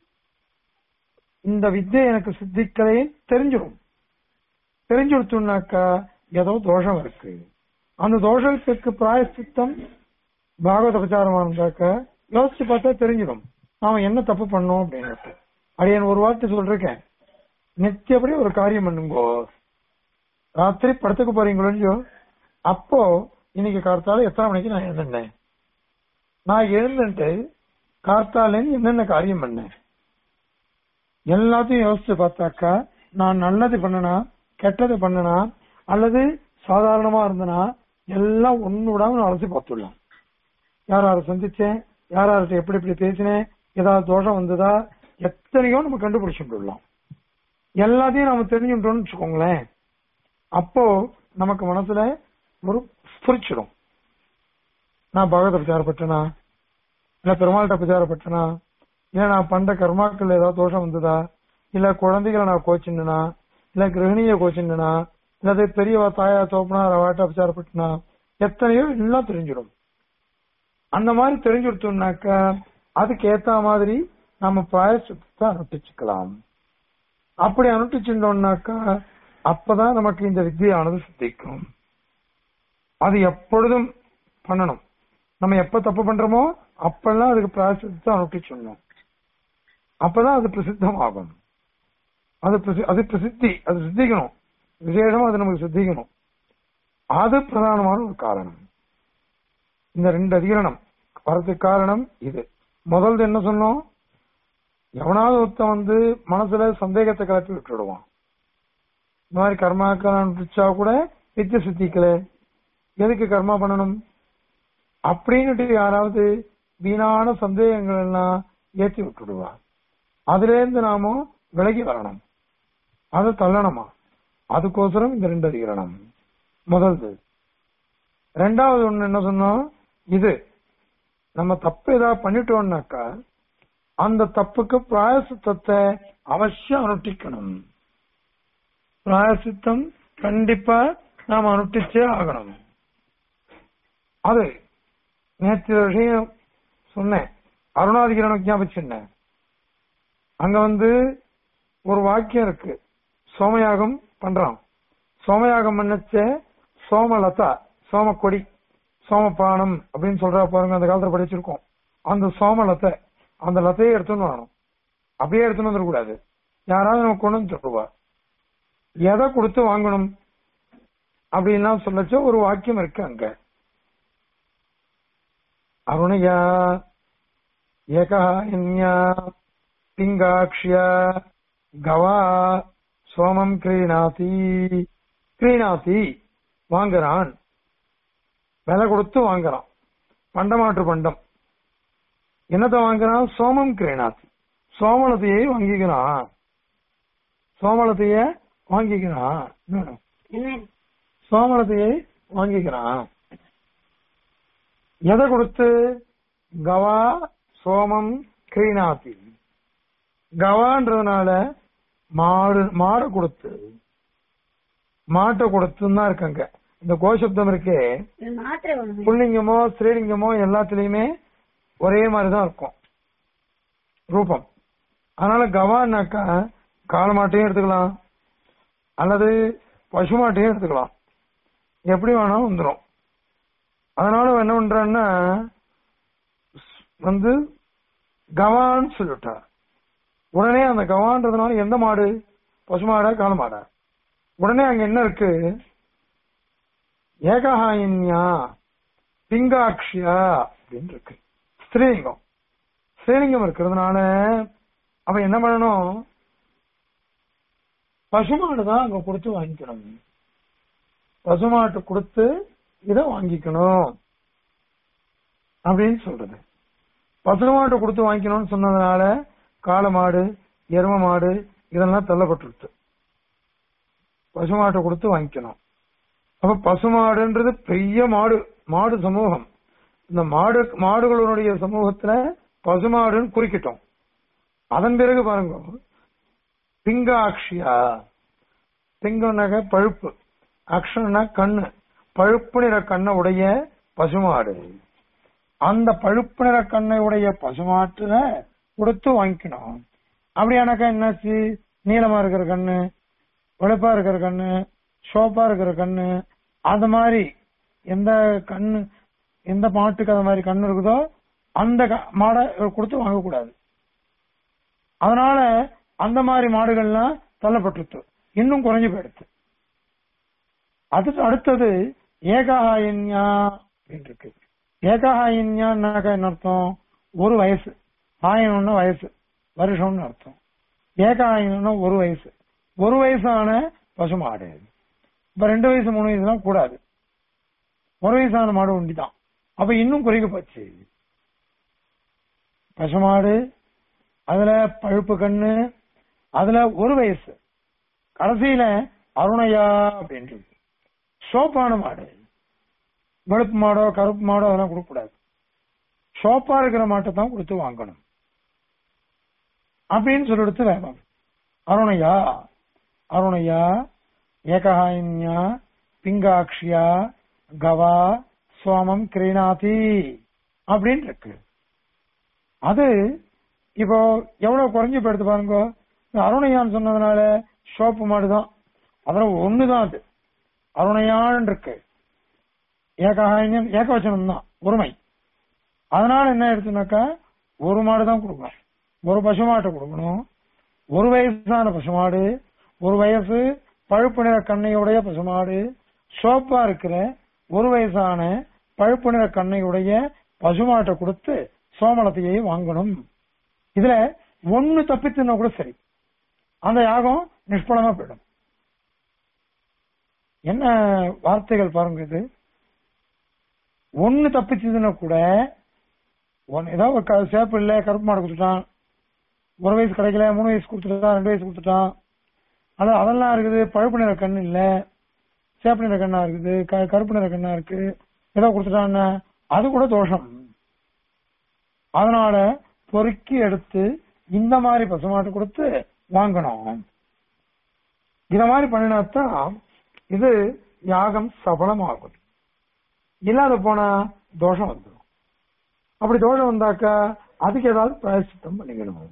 இந்த வித்யை எனக்கு சித்திக்கலை தெரிஞ்சிடும் தெரிஞ்சுடுத்துனாக்கா ஏதோ தோஷம் இருக்கு அந்த தோஷத்துக்கு பிராயசித்தம் பாகவத பிரச்சாரமா இருந்தாக்க யோசிச்சு பார்த்தா தெரிஞ்சிடும் நாம என்ன தப்பு பண்ணோம் அப்படின்னு அடியன் ஒரு வார்த்தை சொல்றேன் நித்தியப்படி ஒரு காரியம் பண்ணுங்கோ ராத்திரி படத்துக்கு போறீங்களோ அப்போ இன்னைக்கு கார்த்தால எத்தனை மணிக்கு நான் எழுந்தேன் நான் எழுந்துட்டு கார்த்தாலேன்னு என்னென்ன காரியம் பண்ணேன் எல்லாத்தையும் யோசிச்சு பார்த்தாக்கா நான் நல்லது பண்ணனா கெட்டது பண்ணனா அல்லது சாதாரணமா இருந்தனா எல்லாம் ஒண்ணு விடாம நான் அலசி பார்த்துடலாம் யார் யாரை சந்திச்சேன் யார் யார்கிட்ட எப்படி எப்படி பேசினேன் ஏதாவது தோஷம் வந்ததா எத்தனையோ நம்ம கண்டுபிடிச்சுட்டுலாம் எல்லாத்தையும் நம்ம தெரிஞ்சுட்டோம்னு வச்சுக்கோங்களேன் அப்போ நமக்கு மனசுல ஒரு ஸ்புரிச்சிடும் நான் பகவத பிரச்சாரப்பட்டனா இல்ல பெருமாள்கிட்ட பிரச்சாரப்பட்டனா இல்ல நான் பண்ற கர்மாக்கள் ஏதாவது தோஷம் வந்ததா இல்ல குழந்தைகளை நான் கோச்சின்னா இல்ல கிரகணிய கோச்சின்னா இல்லது பெரியவா தாயா தோப்பனா வாட்ட பிரச்சாரப்பட்டனா எத்தனையோ எல்லாம் தெரிஞ்சிடும் அந்த மாதிரி தெரிஞ்சுடுத்தோம்னாக்கா அதுக்கு ஏத்த மாதிரி நம்ம பிராயசித்தத்தை அனுஷ்டிச்சுக்கலாம் அப்படி அனுஷ்டிச்சிருந்தோம்னாக்கா அப்பதான் நமக்கு இந்த வித்தியானது சித்திக்கும் அது எப்பொழுதும் பண்ணணும் நம்ம எப்ப தப்பு பண்றோமோ அப்பெல்லாம் அதுக்கு பிராயசித்தத்தை அனுஷ்டிச்சிடணும் அப்பதான் அது பிரசித்தமாகும் அது பிரசி- அது பிரசித்தி அது சித்திக்கணும் விசேஷமா அது நமக்கு சித்திக்கணும் அது பிரதானமான ஒரு காரணம் இந்த ரெண்டு அதிகரணம் வரதுக்கு காரணம் இது முதல்து என்ன சொன்னோம் எவனாவது ஒருத்தன் வந்து மனசுல சந்தேகத்தை கிளப்பி விட்டுடுவான் இந்த மாதிரி கர்மாக்கள் அனுப்பிச்சா கூட வித்திய சித்திக்கல எதுக்கு கர்மா பண்ணணும் அப்படின்னுட்டு யாராவது வீணான சந்தேகங்கள் எல்லாம் ஏற்றி விட்டுடுவா அதுல இருந்து நாமும் விலகி வரணும் அதை தள்ளணுமா அதுக்கோசரம் இந்த ரெண்டு அதிகரணம் முதல்து ரெண்டாவது ஒண்ணு என்ன சொன்னோம் இது நம்ம தப்பு ஏதாவது பண்ணிட்டோம்னாக்கா அந்த தப்புக்கு பிராயசித்தத்தை அவசியம் அனுஷ்டிக்கணும் பிராயசித்தம் கண்டிப்பா நாம் அனுஷ்டிச்சே ஆகணும் அது நேற்று விஷயம் சொன்னேன் அருணாதிகரணம் ஞாபகம் அங்க வந்து ஒரு வாக்கியம் இருக்கு சோமயாகம் பண்றான் சோமயாகம் பண்ணச்ச சோமலதா சோமக்கொடி சோமபானம் அப்படின்னு சொல்றா பாருங்க அந்த காலத்துல படிச்சிருக்கோம் அந்த சோமலத்தை அந்த லத்தையை எடுத்துன்னு வரணும் அப்படியே எடுத்துன்னு வந்துடக்கூடாது யாராவது நம்ம கொண்டு வந்து சொல்லுவா எதை கொடுத்து வாங்கணும் அப்படின்லாம் சொல்லச்ச ஒரு வாக்கியம் இருக்கு அங்க அருணையா ஏகான்யா பிங்காக்ஷியா கவா சோமம் கிரீணாதி கிரீணாதி வாங்குறான் விலை கொடுத்து வாங்குறான் பண்டமாற்று பண்டம் என்னத்தை வாங்குறான் சோமம் கிரீணாதி சோமலத்தையே வாங்கிக்கிறான் சோமலத்தைய வாங்கிக்கிறான் என்ன? சோமலத்தையை வாங்கிக்கிறான் எதை கொடுத்து கவா சோமம் கிரீணாதி கவான்றதுனால மாடு மாடை கொடுத்து மாட்டை கொடுத்துன்னு தான் இருக்காங்க இந்த கோசப்தம் இருக்கே மாத்திரை ஒண்ணு புல்லிங்கமோ ஸ்ரீலிங்கமோ எல்லாத்துலயுமே ஒரே மாதிரிதான் இருக்கும் ரூபம் அதனால கவான்னாக்கா காளை மாட்டையும் எடுத்துக்கலாம் அல்லது பசு மாட்டையும் எடுத்துக்கலாம் எப்படி வேணாலும் வந்துடும் அதனால அவன் என்ன பண்றான்னா வந்து கவான்னு சொல்லிவிட்டா உடனே அந்த கவான்றதுனால எந்த மாடு பசு மாடா காளை மாடா உடனே அங்க என்ன இருக்கு ஏகஹாயின்யா பிங்காக்ஷியா அப்படின்னு இருக்கு ஸ்ரீலிங்கம் ஸ்ரீலிங்கம் இருக்கிறதுனால அவன் என்ன பண்ணணும் பசுமாடு தான் அங்க கொடுத்து வாங்கிக்கணும் பசுமாட்டு கொடுத்து இதை வாங்கிக்கணும் அப்படின்னு சொல்றது பசுமாட்டை கொடுத்து வாங்கிக்கணும்னு சொன்னதுனால காளை மாடு எரும மாடு இதெல்லாம் தள்ளப்பட்டுருச்சு பசுமாட்டை கொடுத்து வாங்கிக்கணும் அப்ப பசுமாடுன்றது பெரிய மாடு மாடு சமூகம் இந்த மாடு மாடுகளுடைய சமூகத்துல பசுமாடுன்னு குறிக்கிட்டோம் அதன் பிறகு பாருங்க பிங்காக்ஷியா பிங்கம்னாக்க பழுப்பு அக்ஷனா கண்ணு பழுப்பு நிற கண்ணை உடைய பசுமாடு அந்த பழுப்பு நிற கண்ணை உடைய பசுமாட்டுல கொடுத்து வாங்கிக்கணும் அப்படியானாக்கா என்னாச்சு நீளமா இருக்கிற கண்ணு வெளுப்பா இருக்கிற கண்ணு சோப்பா இருக்கிற கண்ணு அந்த மாதிரி எந்த கண்ணு எந்த மாட்டுக்கு அந்த மாதிரி கண்ணு இருக்குதோ அந்த க- மாடை இவர் கொடுத்து வாங்கக்கூடாது அதனால அந்த மாதிரி மாடுகள்லாம் தள்ளப்பட்டுருச்சு இன்னும் குறைஞ்சு போயிடுச்சு அதுக்கு அடுத்தது ஏகாஹாயின்யா அப்படின்னு இருக்கு ஏகாஹாயின்யான்னாக்கா என்ன அர்த்தம் ஒரு வயசு ஆயினம்னா வயசு வருஷம்னு அர்த்தம் ஏகாயினம்னா ஒரு வயசு ஒரு வயசான பசுமாடு இப்ப ரெண்டு வயசு மூணு வயசுலாம் கூடாது ஒரு வயசான மாடு உண்டிதான் அப்ப இன்னும் குறைக்க போச்சு பசுமாடு அதுல பழுப்பு கண்ணு அதுல ஒரு வயசு கடைசியில அருணையா அப்படின்றது சோப்பான மாடு வெளுப்பு மாடோ கருப்பு மாடோ அதெல்லாம் கொடுக்க கூடாது சோப்பா இருக்கிற மாட்டை தான் கொடுத்து வாங்கணும் அப்படின்னு சொல்லிடுத்து வேணும் அருணையா அருணையா ஏகஹாயின்யா பிங்காக்ஷியா கவா சோமம் கிரீணாதி அப்படின்னு இருக்கு அது இப்போ எவ்வளவு குறைஞ்சு போயிடுது பாருங்க இந்த அருணையான்னு சொன்னதுனால சோப்பு மாடு தான் அதுல ஒண்ணுதான் அது அருணையான் இருக்கு ஏகாயினியம் ஏகவச்சனம் தான் ஒருமை அதனால என்ன எடுத்துனாக்கா ஒரு மாடு தான் கொடுக்கணும் ஒரு பசு மாட்டை கொடுக்கணும் ஒரு வயசான பசுமாடு ஒரு வயசு பழுப்பு நிற கண்ணையுடைய பசுமாடு சோப்பா இருக்கிற ஒரு வயசான பழுப்பு நிற கண்ணையுடைய பசுமாட்டை கொடுத்து சோமலத்தையே வாங்கணும் இதுல ஒண்ணு தப்பிச்சுன்னா கூட சரி அந்த யாகம் நிஷ்பலமா போயிடும் என்ன வார்த்தைகள் பாருங்க இது ஒண்ணு தப்பிச்சதுன்னா கூட ஒன்னு ஏதோ ஒரு க- சேப்பு இல்ல கருப்பு மாடு கொடுத்துட்டான் ஒரு வயசு கிடைக்கல மூணு வயசு கொடுத்துட்டான் ரெண்டு வயசு கொடுத்துட்டான் அது அதெல்லாம் இருக்குது பழுப்பு நிற கண்ணு இல்ல சேப்பு நிற கண்ணா இருக்குது க- கருப்பு நிற கண்ணா இருக்கு ஏதோ கொடுத்துட்டான் அது கூட தோஷம் அதனால பொறுக்கி எடுத்து இந்த மாதிரி பசுமாட்டு கொடுத்து வாங்கணும் இத மாதிரி பண்ணினாத்தான் இது யாகம் சபலமாகும் இல்லாத போனா தோஷம் வந்துடும் அப்படி தோஷம் வந்தாக்கா அதுக்கு ஏதாவது பிராயசித்தம் பண்ணிக்கணும்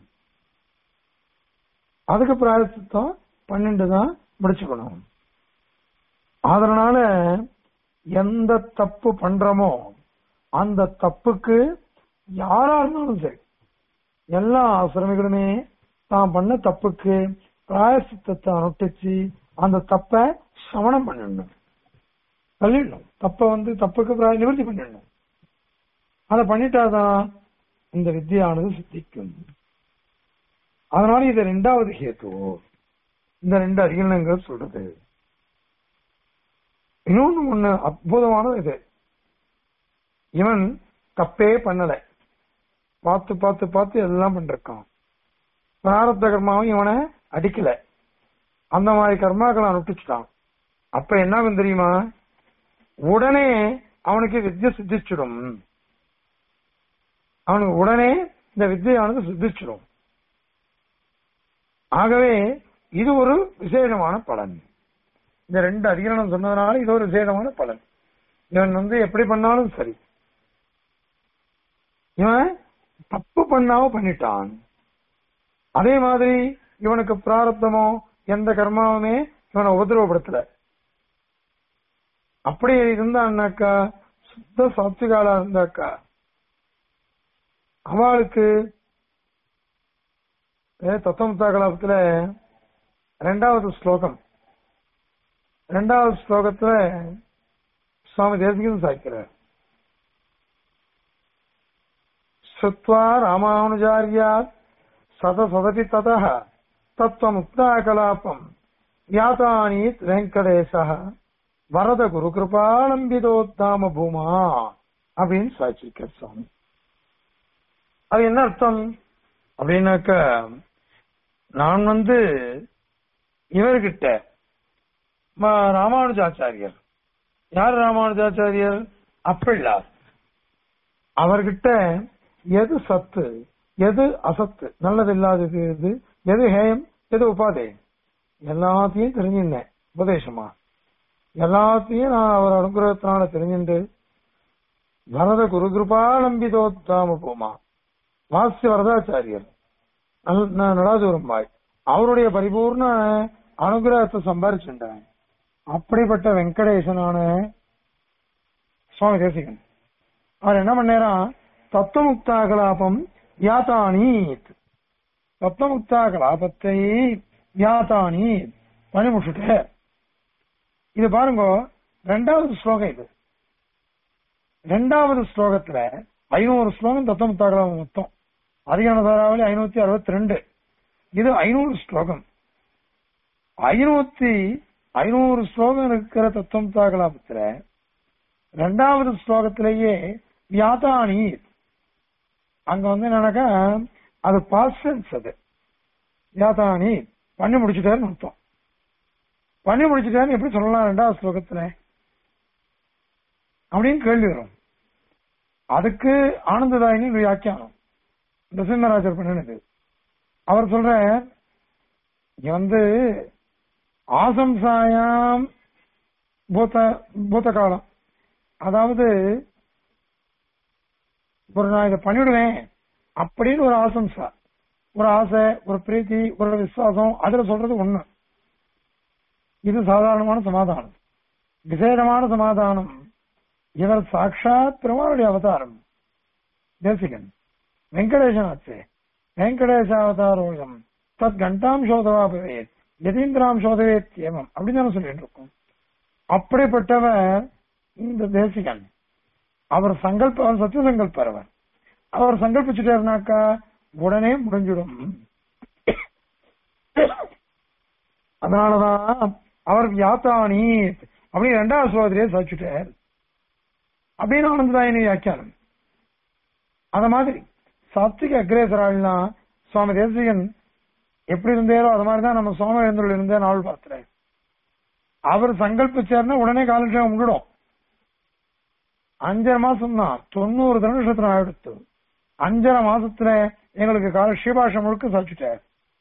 அதுக்கு பிராயசித்தம் பன்னெண்டு தான் முடிச்சுக்கணும் அதனால எந்த தப்பு பண்றோமோ அந்த தப்புக்கு யாரா இருந்தாலும் சரி எல்லா ஆசிரமிகளுமே தான் பண்ண தப்புக்கு பிராயசித்தத்தை அனுஷ்டிச்சு அந்த தப்பை சமணம் பண்ணிடணும் தள்ளிடணும் தப்ப வந்து தப்புக்கு பிராய நிவர்த்தி பண்ணிடணும் அதை பண்ணிட்டாதான் இந்த வித்தியானது சித்திக்கும் அதனால இது ரெண்டாவது ஹேத்து இந்த ரெண்டு அதிகரணங்கள் சொல்றது இன்னொன்னு ஒண்ணு அற்புதமானது இது இவன் தப்பே பண்ணல பார்த்து பார்த்து பார்த்து எல்லாம் பண்ணிருக்கான் பிராரத்த கர்மாவும் இவனை அடிக்கல அந்த மாதிரி கர்மாக்களை அனுப்பிச்சுட்டான் அப்ப என்ன ஆகும் தெரியுமா உடனே அவனுக்கு வித்யை சித்திச்சிடும் அவனுக்கு உடனே இந்த வித்தியானது சித்திச்சிடும் ஆகவே இது ஒரு விசேஷமான பலன் இந்த ரெண்டு அதிகரணம் சொன்னதுனால இது ஒரு விசேஷமான பலன் இவன் வந்து எப்படி பண்ணாலும் சரி இவன் தப்பு பண்ணாம பண்ணிட்டான் அதே மாதிரி இவனுக்கு பிராரப்தமோ எந்த கர்மாவுமே இவனை உபதிரவப்படுத்தல அப்படி இருந்தான்னாக்கா சுத்த சாத்விகாலா இருந்தாக்கா அவளுக்கு தத்துவமுத்தா கலாபத்துல ரெண்டாவது ஸ்லோகம் ரெண்டாவது ஸ்லோகத்துல சுவாமி தேசிகன் சாய்க்கிறார் சுத்வா ராமானுஜாரியா சத சதபி தத தத்துவமுக்தா கலாபம் யாத்தானீத் வெங்கடேச வரத குரு கிருபாலம்பிதோத்தாம பூமா அப்படின்னு சாட்சிருக்கார் சுவாமி அது என்ன அர்த்தம் அப்படின்னாக்க நான் வந்து இவர்கிட்ட ம- ராமானுஜாச்சாரியர் யார் ராமானுஜாச்சாரியர் அப்பிள்ளார் அவர்கிட்ட எது சத்து எது அசத்து நல்லது இல்லாதது எது எது ஹேயம் எது உபாதேயம் எல்லாத்தையும் தெரிஞ்சிருந்தேன் உபதேசமா எல்லாத்தையும் நான் அவர் அனுகிரகத்தினால தெரிஞ்சுண்டு வரத குரு கிருபாலம்பிதோத்தாம போமா வாசிய வரதாச்சாரியர் நல்- ந- நடாதூரம்பாய் அவருடைய பரிபூர்ண அனுகிரகத்தை சம்பாரிச்சுட்டேன் அப்படிப்பட்ட வெங்கடேசனான சுவாமி தேசிகன் அவர் என்ன பண்ணாராம் தத்துவமுக்தா கலாபம் யாத்தானீத் தத்துவமுக்தா கலாபத்தை யாத்தானீத் பண்ணி முடிச்சுட்டு இது பாருங்க ரெண்டாவது ஸ்லோகம் இது ரெண்டாவது ஸ்லோகத்துல ஐநூறு ஸ்லோகம் தத்துவமுக்தா கலாபம் மொத்தம் அதிகான தாராவளி ஐநூத்தி அறுபத்தி ரெண்டு இது ஐநூறு ஸ்லோகம் ஐநூத்தி ஐநூறு ஸ்லோகம் இருக்கிற தத்துவம் தாகலாபத்துல ரெண்டாவது ஸ்லோகத்திலேயே வியாதானி அங்க வந்து என்னன்னாக்கா அது பாஸ்டன்ஸ் அது வியாதானி பண்ணி முடிச்சுட்டாருன்னு அர்த்தம் பண்ணி முடிச்சுட்டாருன்னு எப்படி சொல்லலாம் ரெண்டாவது ஸ்லோகத்துல அப்படின்னு கேள்வி வரும் அதுக்கு ஆனந்ததாயினி வியாக்கியானம் நரசிம்மராஜர் பண்ணினது அவர் சொல்ற இங்க வந்து ஆசம்சாயாம் பூத பூத காலம் அதாவது ஒரு நான் இதை பண்ணிவிடுவேன் அப்படின்னு ஒரு ஆசம்சா ஒரு ஆசை ஒரு பிரீத்தி ஒரு விசுவாசம் அதுல சொல்றது ஒண்ணு இது சாதாரணமான சமாதானம் விசேடமான சமாதானம் இவர் சாட்சாத் பெருமாளுடைய அவதாரம் தேசிகன் வெங்கடேசனாச்சே வெங்கடேசாவதாரோயம் தத் கண்டாம் சோதவா பவேத் யதீந்திராம் சோதவேத் ஏவம் அப்படின்னு தானே சொல்லிட்டு இருக்கோம் அப்படிப்பட்டவர் இந்த தேசிகன் அவர் சங்கல்ப அவர் சத்திய சங்கல்பரவர் அவர் சங்கல்பிச்சுட்டாருனாக்கா உடனே முடிஞ்சிடும் அதனாலதான் அவர் யாத்தானி அப்படின்னு ரெண்டாவது சோதரியை சாச்சுட்டார் அப்படின்னு ஆனந்ததாயினி வியாக்கியானம் அத மாதிரி சாத்விக அக்ரேசராள்னா சுவாமி தேசிகன் எப்படி இருந்தேரோ அது மாதிரிதான் நம்ம சுவாமி எழுந்தருள் இருந்தே நாள் பார்க்கிறேன் அவர் சங்கல்பிச்சாருன்னா உடனே காலட்சேபம் முடிடும் அஞ்சரை மாசம் தான் தொண்ணூறு தனுஷத்துல ஆயிடுத்து அஞ்சரை மாசத்துல எங்களுக்கு கால ஸ்ரீபாஷம் முழுக்க சாதிச்சுட்டார்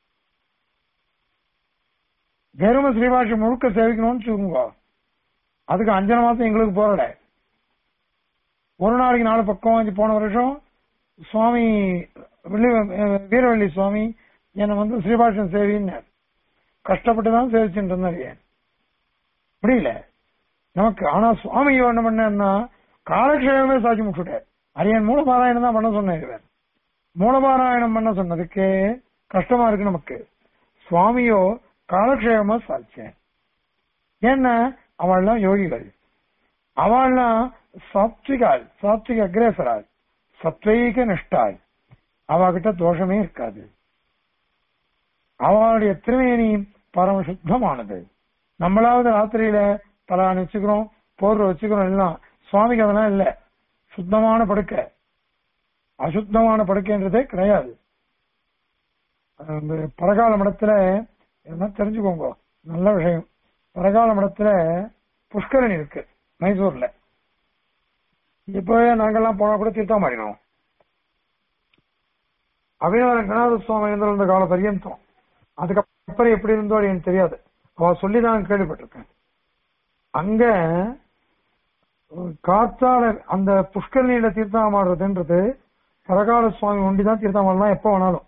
வெறும ஸ்ரீபாஷம் முழுக்க சேவிக்கணும்னு சொல்லுங்க அதுக்கு அஞ்சனை மாசம் எங்களுக்கு போறல ஒரு நாளைக்கு நாலு பக்கம் வந்து போன வருஷம் சுவாமி வெள்ளி- வீரவள்ளி சுவாமி என்னை வந்து ஸ்ரீபாஷம் சேவின்னார் கஷ்டப்பட்டு தான் சேவிச்சுட்டு இருந்தார் ஏன் முடியல நமக்கு ஆனா சுவாமி என்ன பண்ணா காலக்ஷேபமே சாட்சி முடிச்சுட்டார் அரியன் மூலபாராயணம் தான் பண்ண சொன்னார் இவர் மூலபாராயணம் பண்ண சொன்னதுக்கு கஷ்டமா இருக்கு நமக்கு சுவாமியோ காலக்ஷேபமா சாதிச்சேன் ஏன்னா அவள்லாம் யோகிகள் அவள்லாம் சாத்விகாள் சாத்விக அக்ரேசராள் சத்வைக நிஷ்டாள் அவகிட்ட தோஷமே இருக்காது அவளுடைய திருமேனி பரம சுத்தமானது நம்மளாவது ராத்திரியில தலான் வச்சுக்கிறோம் போர்வை வச்சுக்கிறோம் எல்லாம் சுவாமிக்கு அதெல்லாம் இல்ல சுத்தமான படுக்கை அசுத்தமான படுக்கைன்றதே கிடையாது அந்த பரகால மடத்துல என்ன தெரிஞ்சுக்கோங்க நல்ல விஷயம் பரகால மடத்துல புஷ்கரணி இருக்கு மைசூர்ல இப்பவே நாங்கெல்லாம் போனா கூட தீர்த்தம் மாறினோம் அபிநவ ரங்கநாத சுவாமி இருந்த கால பரியந்தம் அதுக்கப்புறம் எப்படி இருந்தோ அது எனக்கு தெரியாது அவ சொல்லிதான் கேள்விப்பட்டிருக்கேன் அங்க காத்தால அந்த புஷ்கரணியில தீர்த்தம் ஆடுறதுன்றது பரகால சுவாமி ஒண்டிதான் தீர்த்தம் ஆடலாம் எப்ப வேணாலும்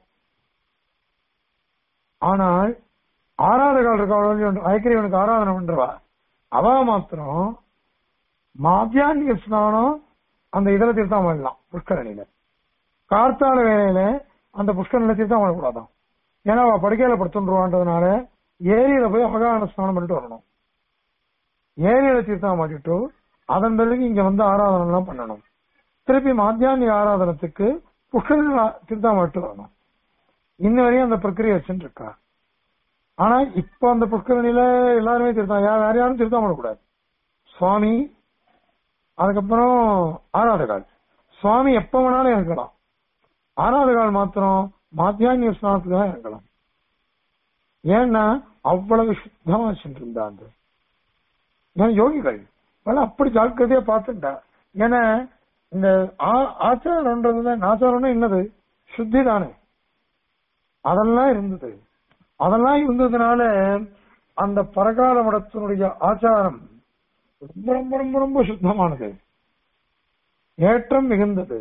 ஆனால் ஆராதகால் இருக்கா ஐக்கிரியவனுக்கு ஆராதனை பண்றவா அவ மாத்திரம் மாத்தியானிக ஸ்நானம் அந்த இதுல தீர்த்தம் ஆடலாம் புஷ்கரணியில கார்த்தால வேலையில அந்த புஷ்கரணியில தீர்த்தம் ஆடக்கூடாதான் ஏன்னா அவ படுக்கையில படுத்துருவான்றதுனால ஏரியில போய் அவகான ஸ்நானம் பண்ணிட்டு வரணும் ஏரியில தீர்த்தம் மாட்டிட்டு அதன் பிறகு இங்க வந்து ஆராதனை எல்லாம் பண்ணணும் திருப்பி மாத்தியானிக ஆராதனத்துக்கு புஷ்கரணி தீர்த்தம் மாட்டு வரணும் இன்ன வரையும் அந்த பிரக்கிரியை வச்சுட்டு இருக்கா ஆனா இப்ப அந்த புஷ்கரணியில எல்லாருமே தீர்த்தம் யார் யார் யாரும் தீர்த்தம் பண்ணக்கூடாது சுவாமி அதுக்கப்புறம் ஆராதகால் சுவாமி எப்ப வேணாலும் இருக்கலாம் ஆராதகால் மாத்திரம் மாத்தியானிய ஸ்நானத்துக்கு தான் இருக்கலாம் ஏன்னா அவ்வளவு சுத்தமா சென்றிருந்தா அந்த ஏன்னா யோகிகள் அதெல்லாம் அப்படி ஜாக்கிரதையா பார்த்துட்டா ஏன்னா இந்த ஆ- ஆச்சாரம்ன்றது ஆச்சாரம்னா என்னது சுத்தி தானே அதெல்லாம் இருந்தது அதெல்லாம் இருந்ததுனால அந்த பரகால மடத்தினுடைய ஆச்சாரம் ரொம்ப ரொம்ப ரொம்ப ரொம்ப சுத்தமானது ஏற்றம் மிகுந்தது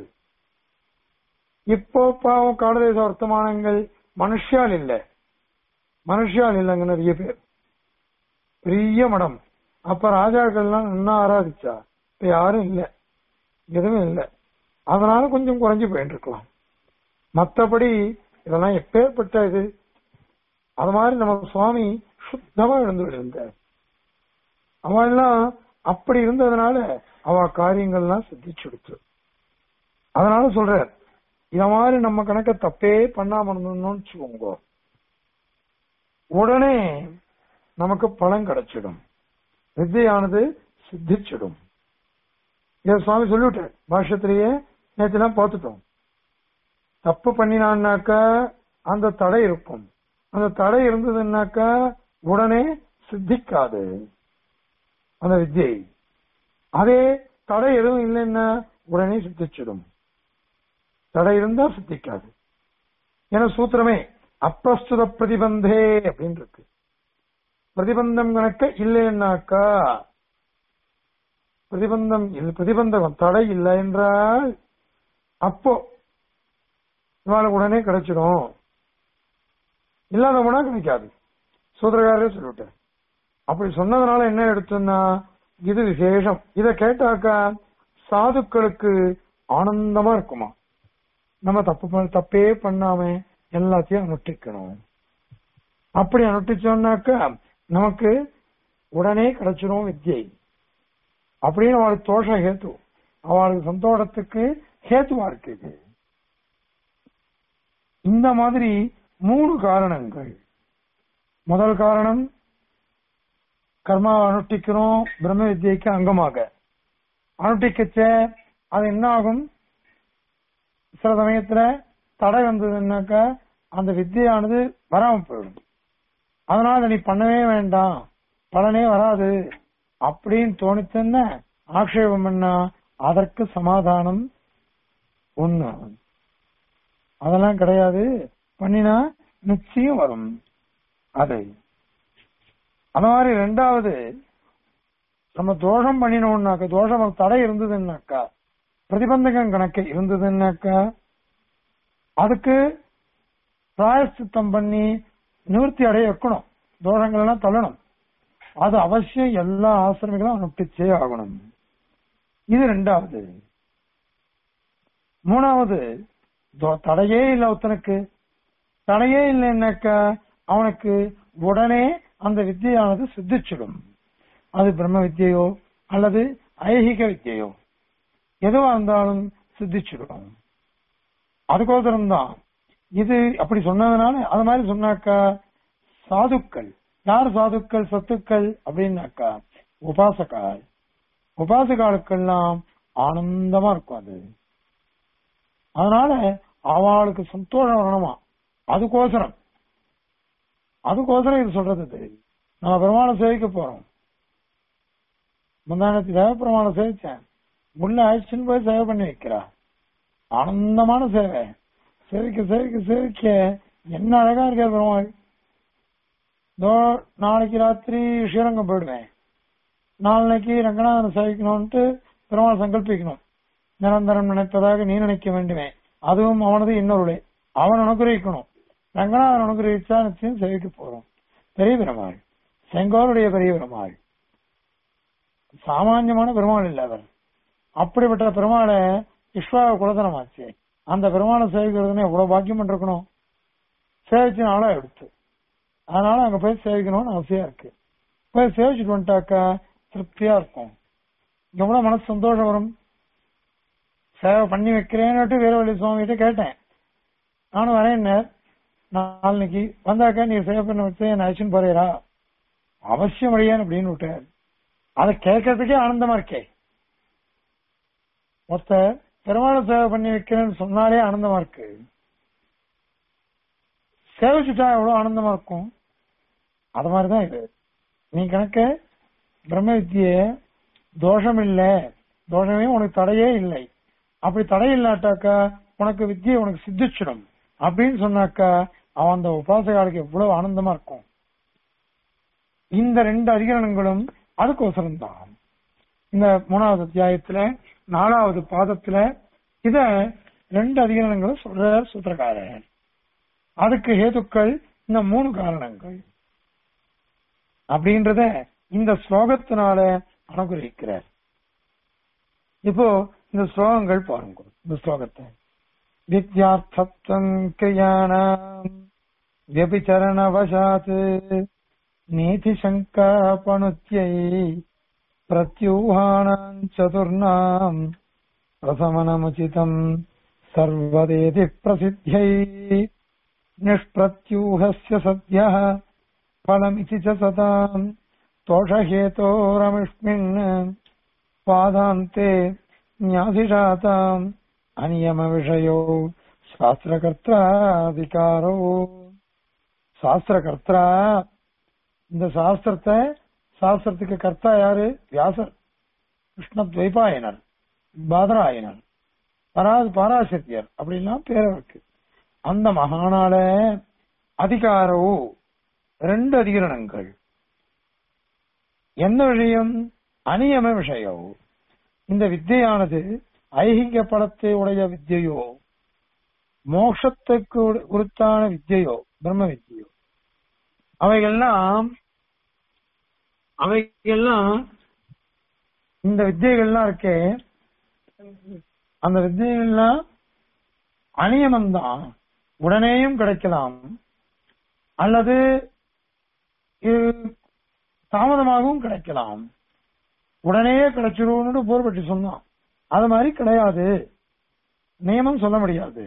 இப்போ பாவம் காடதேச வர்த்தமானங்கள் மனுஷால் இல்ல மனுஷால் இல்லைங்க நிறைய பேர் பெரிய மடம் அப்ப ராஜாக்கள்லாம் நல்லா ஆராதிச்சா இப்ப யாரும் இல்ல எதுவும் இல்ல அதனால கொஞ்சம் குறைஞ்சு போயிட்டு இருக்கலாம் மத்தபடி இதெல்லாம் எப்பேற்பட்ட இது அது மாதிரி நம்ம சுவாமி சுத்தமா எழுந்து இருந்தார் அவெல்லாம் அப்படி இருந்ததுனால அவ காரியங்கள்லாம் சித்திச்சுடுத்து அதனால சொல்றார் இத மாதிரி நம்ம கணக்க தப்பே பண்ணாம இருந்தோம்னு வச்சுக்கோங்க உடனே நமக்கு பலன் கிடைச்சிடும் வித்தையானது சித்திச்சிடும் இத சுவாமி சொல்லிவிட்டார் பாஷ்யத்திலேயே நேற்றுலாம் பார்த்துட்டோம் தப்பு பண்ணினான்னாக்கா அந்த தடை இருக்கும் அந்த தடை இருந்ததுன்னாக்கா உடனே சித்திக்காது அந்த வித்யை அதே தடை எதுவும் இல்லைன்னா உடனே சித்திச்சிடும் தடை இருந்தா சித்திக்காது ஏன்னா சூத்திரமே அப்பிரஸ்துத பிரதிபந்தே அப்படின்னு இருக்கு பிரதிபந்தம் கணக்க இல்லைன்னாக்கா பிரதிபந்தம் இல்ல பிரதிபந்தகம் தடை இல்லை என்றால் அப்போ இவாளுக்கு உடனே கிடைச்சிடும் இல்லாத போனா கிடைக்காது சூத்திரக்காரரே சொல்லிவிட்டார் அப்படி சொன்னதுனால என்ன எடுத்தோம்னா இது விசேஷம் இத கேட்டாக்கா சாதுக்களுக்கு ஆனந்தமா இருக்குமா நம்ம தப்பு பண்ண- தப்பே பண்ணாம எல்லாத்தையும் அனுஷ்டிக்கணும் அப்படி அனுஷ்டிச்சோம்னாக்கா நமக்கு உடனே கிடைச்சிரும் வித்யை அப்படின்னு அவளுக்கு தோஷ ஹேத்து அவளுக்கு சந்தோஷத்துக்கு ஹேத்துவா இருக்கு இது. இந்த மாதிரி மூணு காரணங்கள் முதல் காரணம் கர்மாவை அனுஷ்டிக்கிறோம் பிரம்ம வித்யைக்கு அங்கமாக அனுஷ்டிக்கச்ச அது என்ன ஆகும் சில சமயத்துல தடை வந்ததுன்னாக்கா அந்த வித்தியானது வராம போயிடும் அதனால நீ பண்ணவே வேண்டாம் பலனே வராது அப்படின்னு தோணித்தன்னா ஆக்ஷேபம் பண்ணா அதற்கு சமாதானம் ஒண்ணு அதெல்லாம் கிடையாது பண்ணினா நிச்சயம் வரும் அது அந்த மாதிரி ரெண்டாவது நம்ம தோஷம் பண்ணினோம்னாக்கா தோஷம் தடை இருந்ததுன்னாக்கா பிரதிபந்தகம் கணக்கு இருந்ததுன்னாக்கா அதுக்கு பிராயசித்தம் பண்ணி நிவர்த்தி அடைய வைக்கணும் தோஷங்கள் எல்லாம் தள்ளணும் அது அவசியம் எல்லா ஆசிரமிகளும் அனுப்பிச்சே ஆகணும் இது ரெண்டாவது மூணாவது தோ- தடையே இல்லை ஒருத்தனுக்கு தடையே இல்லைன்னாக்கா அவனுக்கு உடனே அந்த வித்தியானது சித்திச்சிடும் அது பிரம்ம வித்தியையோ அல்லது ஐகிக வித்தியையோ எதுவா இருந்தாலும் சித்திச்சிடும் அதுக்கோசரம் தான் இது அப்படி சொன்னதுனால அது மாதிரி சொன்னாக்கா சாதுக்கள் யார் சாதுக்கள் சத்துக்கள் அப்படின்னாக்கா உபாசகால் உபாசகாலுக்கெல்லாம் ஆனந்தமா இருக்கும் அது அதனால அவளுக்கு சந்தோஷம் வரணுமா அதுக்கோசரம் அதுக்கோசரம் இது சொல்றது இது நம்ம பெருமாளை சேவிக்க போறோம் முந்தானத்து தேவ பெருமாளை சேவிச்சேன் உள்ள ஆயிடுச்சுன்னு போய் சேவை பண்ணி வைக்கிறா ஆனந்தமான சேவை சேவிக்க சேவிக்க சேவிக்க என்ன அழகா இருக்கார் பெருமாள் இதோ நாளைக்கு ராத்திரி ஸ்ரீரங்கம் போயிடுவேன் நாளைக்கு ரங்கநாதனை சேவிக்கணும்ட்டு பெருமாள் சங்கல்பிக்கணும் நிரந்தரம் நினைப்பதாக நீ நினைக்க வேண்டுமே அதுவும் அவனது இன்னொருளே அவன் அனுகிரகிக்கணும் ரங்கநாதன் அனுகிரகிச்சா நிச்சயம் சேவிக்க போறோம் பெரிய பெருமாள் செங்கோலுடைய பெரிய பெருமாள் சாமான்யமான பெருமாள் இல்ல அவர் அப்படிப்பட்ட பெருமாளை விஸ்வாக குலதனமாச்சு அந்த பெருமாளை சேவிக்கிறதுன்னு எவ்வளவு பாக்கியம் பண்ணிருக்கணும் சேவிச்சு நாளா எடுத்து அதனால அங்க போய் சேவிக்கணும்னு அவசியம் இருக்கு போய் சேவிச்சுட்டு வந்துட்டாக்கா திருப்தியா இருக்கும் எவ்வளவு மனசு சந்தோஷம் வரும் சேவை பண்ணி வைக்கிறேன்னுட்டு வீரவள்ளி சுவாமி கிட்ட கேட்டேன் நானும் வரேன் நாளைக்கு வந்தாக்கா நீ சேவை பண்ண வச்சு என்ன அழைச்சுன்னு போறீரா அவசியம் வழியான் அப்படின்னு விட்டார் அதை கேட்கறதுக்கே ஆனந்தமா இருக்கே மொத்த பெருமாளை சேவை பண்ணி வைக்கிறேன்னு சொன்னாலே ஆனந்தமா இருக்கு சேவிச்சுட்டா எவ்வளவு ஆனந்தமா இருக்கும் அது மாதிரிதான் இது நீ கணக்க பிரம்ம வித்திய தோஷம் இல்ல தோஷமே உனக்கு தடையே இல்லை அப்படி தடை இல்லாட்டாக்கா உனக்கு வித்தியை உனக்கு சித்திச்சிடும் அப்படின்னு சொன்னாக்கா அவன் அந்த உபாசகாலுக்கு எவ்வளவு ஆனந்தமா இருக்கும் இந்த ரெண்டு அதிகரணங்களும் அதுக்கோசரம் தான் இந்த மூணாவது அத்தியாயத்துல நாலாவது பாதத்துல இத ரெண்டு அதிகரணங்களும் சொல்றார் சூத்திரக்காரர் அதுக்கு ஹேதுக்கள் இந்த மூணு காரணங்கள் அப்படின்றத இந்த ஸ்லோகத்தினால அனுகிரகிக்கிறார் இப்போ இந்த ஸ்லோகங்கள் பாருங்க இந்த ஸ்லோகத்தை வித்யார்த்தம் கிரியாணாம் व्यभिचरणवशात् नीतिशङ्कापणुत्यै प्रत्यूहाणाम् चतुर्णाम् प्रशमनमुचितम् सर्वदेति प्रसिद्ध्यै निष्प्रत्यूहस्य सद्यः फलमिति च सताम् तोषहेतोरमिष्मिन् पादान्ते न्यासिषाताम् अनियमविषयो சாஸ்திரகர்த்தாதிகாரோ சாஸ்திரகர்த்தா இந்த சாஸ்திரத்தை சாஸ்திரத்துக்கு கர்த்தா யாரு வியாசர் கிருஷ்ண துவைபாயனர் பாதராயனர் பராது பாராசத்தியர் அப்படின்லாம் பேர் இருக்கு அந்த மகானால அதிகாரோ ரெண்டு அதிகரணங்கள் என்ன விஷயம் அநியம விஷயம் இந்த வித்தையானது ஐகிக படத்தை உடைய வித்தையோ மோட்சத்துக்கு உரித்தான வித்தையோ பிரம்ம வித்தையோ அவைகள்லாம் அவைகள்லாம் இந்த வித்தைகள்லாம் இருக்கே அந்த வித்தைகள்லாம் அநியமம் தான் உடனேயும் கிடைக்கலாம் அல்லது இது தாமதமாகவும் கிடைக்கலாம் உடனே கிடைச்சிரும்னு போர் பற்றி சொன்னான் அது மாதிரி கிடையாது நியமம் சொல்ல முடியாது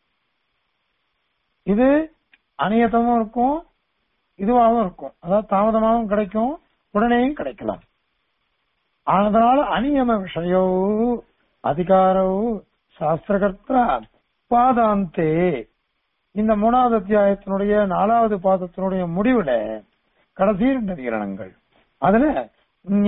இது அநியத்தமும் இருக்கும் இதுவாகவும் இருக்கும் அதாவது தாமதமாகவும் கிடைக்கும் உடனேயும் கிடைக்கலாம் அதனால அநியம விஷயோ அதிகாரோ சாஸ்திரகர்த்தா பாதாந்தே இந்த மூணாவது அத்தியாயத்தினுடைய நாலாவது பாதத்தினுடைய முடிவுல கடைசி ரெண்டு அதிகரணங்கள் அதுல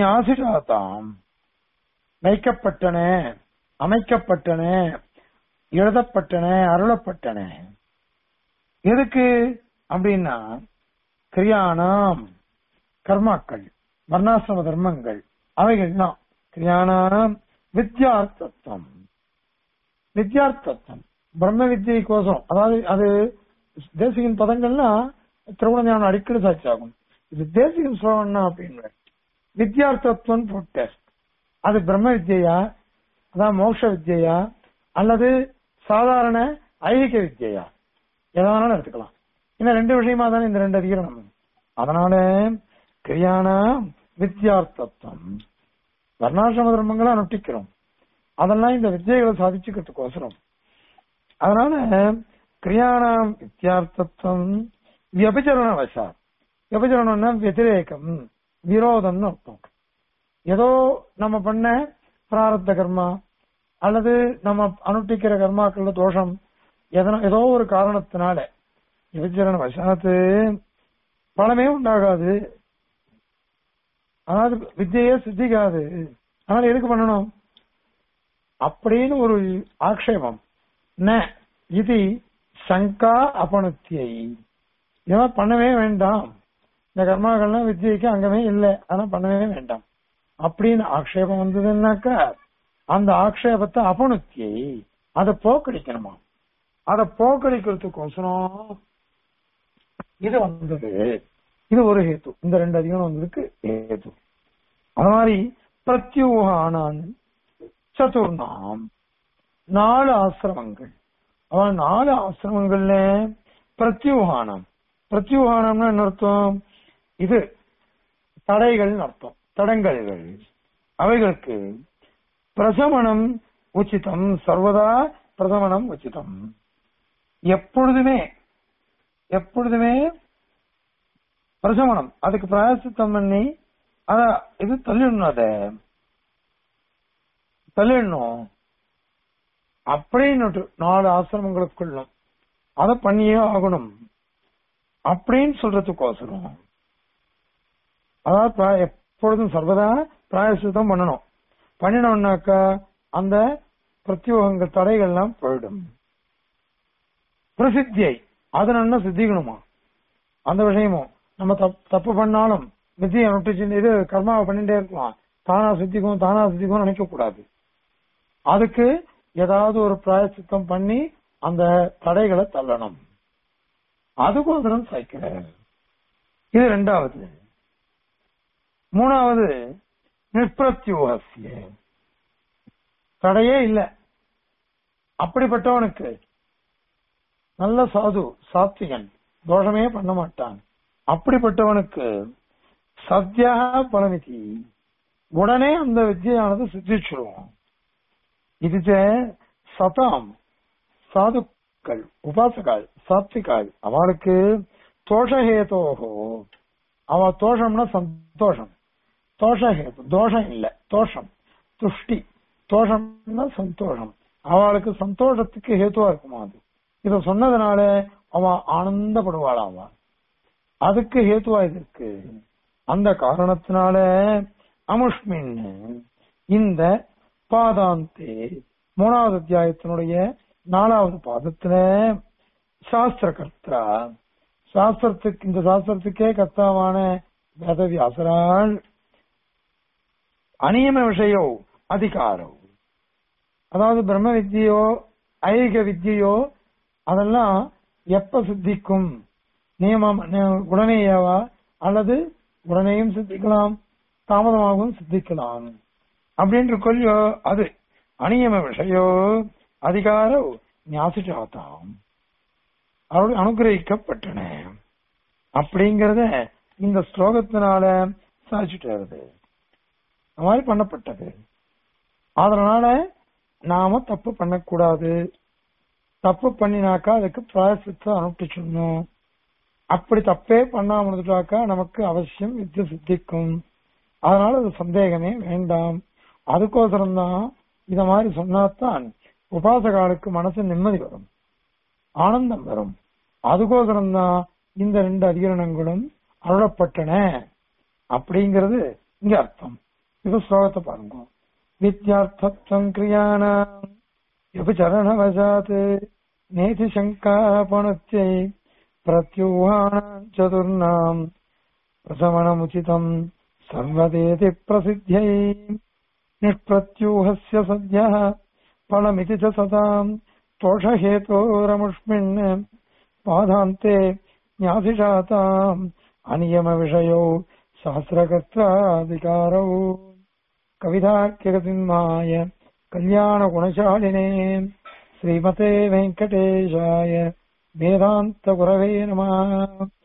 ஞாசிஷாத்தாம் வைக்கப்பட்டன அமைக்கப்பட்டன எழுதப்பட்டன அருளப்பட்டன எதுக்கு அப்படின்னா கிரியானாம் கர்மாக்கள் வர்ணாசிரம தர்மங்கள் அவைகள் தான் கிரியானாம் வித்யார்த்தம் வித்யார்த்தம் பிரம்ம வித்யை கோசம் அதாவது அது தேசிகின் பதங்கள்னா திருவண்ண ஞானம் அடிக்கடி சாட்சி ஆகும் இது தேசிகன் ஸ்லோகம்னா அப்படின்னு வித்யார்த்தத்துவம் போட்ட அது பிரம்ம வித்யா அதான் மோட்ச வித்யா அல்லது சாதாரண ஐகிக வித்யா எதை வேணாலும் எடுத்துக்கலாம் இன்னும் ரெண்டு விஷயமா தானே இந்த ரெண்டு அதிகரணம் அதனால கிரியான வித்யார்த்தத்துவம் வர்ணாசிரம தர்மங்களை அனுஷ்டிக்கிறோம் அதெல்லாம் இந்த வித்தியைகளை சாதிச்சுக்கிறதுக்கோசரம் அதனால கிரியானாம் வித்தியார்த்தத்துவம் வியபிச்சரண வசா வியபிச்சரணம்னா வத்திரேகம் விரோதம்னு அர்த்தம் ஏதோ நம்ம பண்ண பிராரத்த கர்மா அல்லது நம்ம அனுஷ்டிக்கிற கர்மாக்கள்ல தோஷம் எதனா ஏதோ ஒரு காரணத்தினால விபச்சரண வசாத்து பலமே உண்டாகாது அதாவது வித்தியே சித்திக்காது அதனால எதுக்கு பண்ணணும் அப்படின்னு ஒரு ஆக்ஷேபம் ந இது சங்கா அபனுத்தியை இதெல்லாம் பண்ணவே வேண்டாம் இந்த கர்மாக்கள்லாம் வித்தியைக்கு அங்கமே இல்லை அதெல்லாம் பண்ணவே வேண்டாம் அப்படின்னு ஆக்ஷேபம் வந்ததுன்னாக்கா அந்த ஆக்ஷேபத்தை அபனுத்தியை அதை போக்கடிக்கணுமா அதை போக்கடிக்கிறதுக்கோசரம் இது வந்தது இது ஒரு ஹேத்து இந்த ரெண்டு அதிகம் வந்ததுக்கு ஹேத்து அது மாதிரி பிரத்யூகானான் சதுர்ணாம் நாலு ஆசிரமங்கள் அவன் நாலு ஆசிரமங்கள்ல பிரத்யூகானம் பிரத்யூகானம்னா என்ன அர்த்தம் இது தடைகள் அர்த்தம் தடங்கல்கள் அவைகளுக்கு பிரசமனம் உச்சிதம் சர்வதா பிரசமனம் உச்சிதம் எப்பொழுதுமே எப்பொழுதுமே பிரசமனம் அதுக்கு பிராயசித்தம் பண்ணி அத இது தள்ளிடணும் அத தள்ளிடணும் அப்படின்னு நாலு ஆசிரமங்களுக்குள்ளும் அதை பண்ணியே ஆகணும் அப்படின்னு சொல்றதுக்கோசரம் அதாவது எப்பொழுதும் சர்வதா பிராயசித்தம் பண்ணணும் பண்ணினோம்னாக்கா அந்த பிரத்யோகங்கள் தடைகள்லாம் போயிடும் பிரசித்தியை அது நல்லா சித்திக்கணுமா அந்த விஷயமும் நம்ம தப்பு பண்ணாலும் வித்தியை நொட்டிச்சு இது கர்மாவை பண்ணிட்டே இருக்கலாம் தானா சித்திக்கும் தானா சித்திக்கும் நினைக்க கூடாது அதுக்கு ஏதாவது ஒரு பிராயசித்தம் பண்ணி அந்த தடைகளை தள்ளணும் அதுக்கோசரம் சைக்கிற இது ரெண்டாவது மூணாவது நிற்பிரத்யூகசிய தடையே இல்லை அப்படிப்பட்டவனுக்கு நல்ல சாது சாத்விகன் தோஷமே பண்ண மாட்டான் அப்படிப்பட்டவனுக்கு சத்யா பலமிதி உடனே அந்த வித்தியானது சித்திச்சிடுவோம் இது சதாம் சாதுக்கள் உபாசகால் சாத்விகால் அவளுக்கு தோஷஹேதோகோ அவ தோஷம்னா சந்தோஷம் தோஷஹேது தோஷம் இல்ல தோஷம் துஷ்டி தோஷம்னா சந்தோஷம் அவளுக்கு சந்தோஷத்துக்கு ஹேத்துவா இருக்குமா அது இத சொன்னதுனால அவன் ஆனந்தப்படுவாள் அவன் அதுக்கு ஹேத்துவா இது இருக்கு அந்த காரணத்தினால அமுஷ்மின் இந்த பாதாந்தே மூணாவது அத்தியாயத்தினுடைய நாலாவது பாதத்துல சாஸ்திர கர்த்தா சாஸ்திரத்துக்கு இந்த சாஸ்திரத்துக்கே கர்த்தாவான வேதவியாசரால் அநியம விஷயோ அதிகாரோ அதாவது பிரம்ம வித்தியோ ஐக வித்தியோ அதெல்லாம் எப்ப சித்திக்கும் நியமம் உடனேயாவா அல்லது உடனேயும் சித்திக்கலாம் தாமதமாகவும் சித்திக்கலாம் அப்படின்ற கொல்லியோ அது அநியம விஷயோ அதிகார ஞாசிச்சாத்தாம் அவருடைய அனுகிரகிக்கப்பட்டன அப்படிங்கறத இந்த ஸ்லோகத்தினால சாதிச்சுட்டு வருது அந்த மாதிரி பண்ணப்பட்டது அதனால நாம தப்பு பண்ணக்கூடாது தப்பு பண்ணினாக்கா அதுக்கு பிராயசித்த அனுப்பிச்சிடணும் அப்படி தப்பே பண்ணாம இருந்துட்டாக்கா நமக்கு அவசியம் வித்திய சித்திக்கும் அதனால அது சந்தேகமே வேண்டாம் அதுக்கோசரம் தான் இத மாதிரி சொன்னாதான் உபாசகாலுக்கு மனசு நிம்மதி வரும் ஆனந்தம் வரும் அதுக்கோசரம் தான் இந்த ரெண்டு அதிகரணங்களும் அருளப்பட்டன அப்படிங்கிறது இங்க அர்த்தம் இது ஸ்லோகத்தை பாருங்க வித்யார்த்தம் கிரியானாம் व्यभिचरणवशात् नेति शङ्कापणत्यै प्रत्यूहाणाम् चतुर्णाम् प्रशमनमुचितम् सर्वदेति प्रसिद्ध्यै निष्प्रत्यूहस्य सद्यः फलमिति च सताम् तोषहेतोरमुष्मिन् पादान्ते न्यासिषाताम् अनियमविषयौ सहस्रकर्त्राधिकारौ कवितार्क्यगतिन्माय कल्याणगुणशालिने श्रीमते वेङ्कटेशाय वेदान्तगुरवे नमः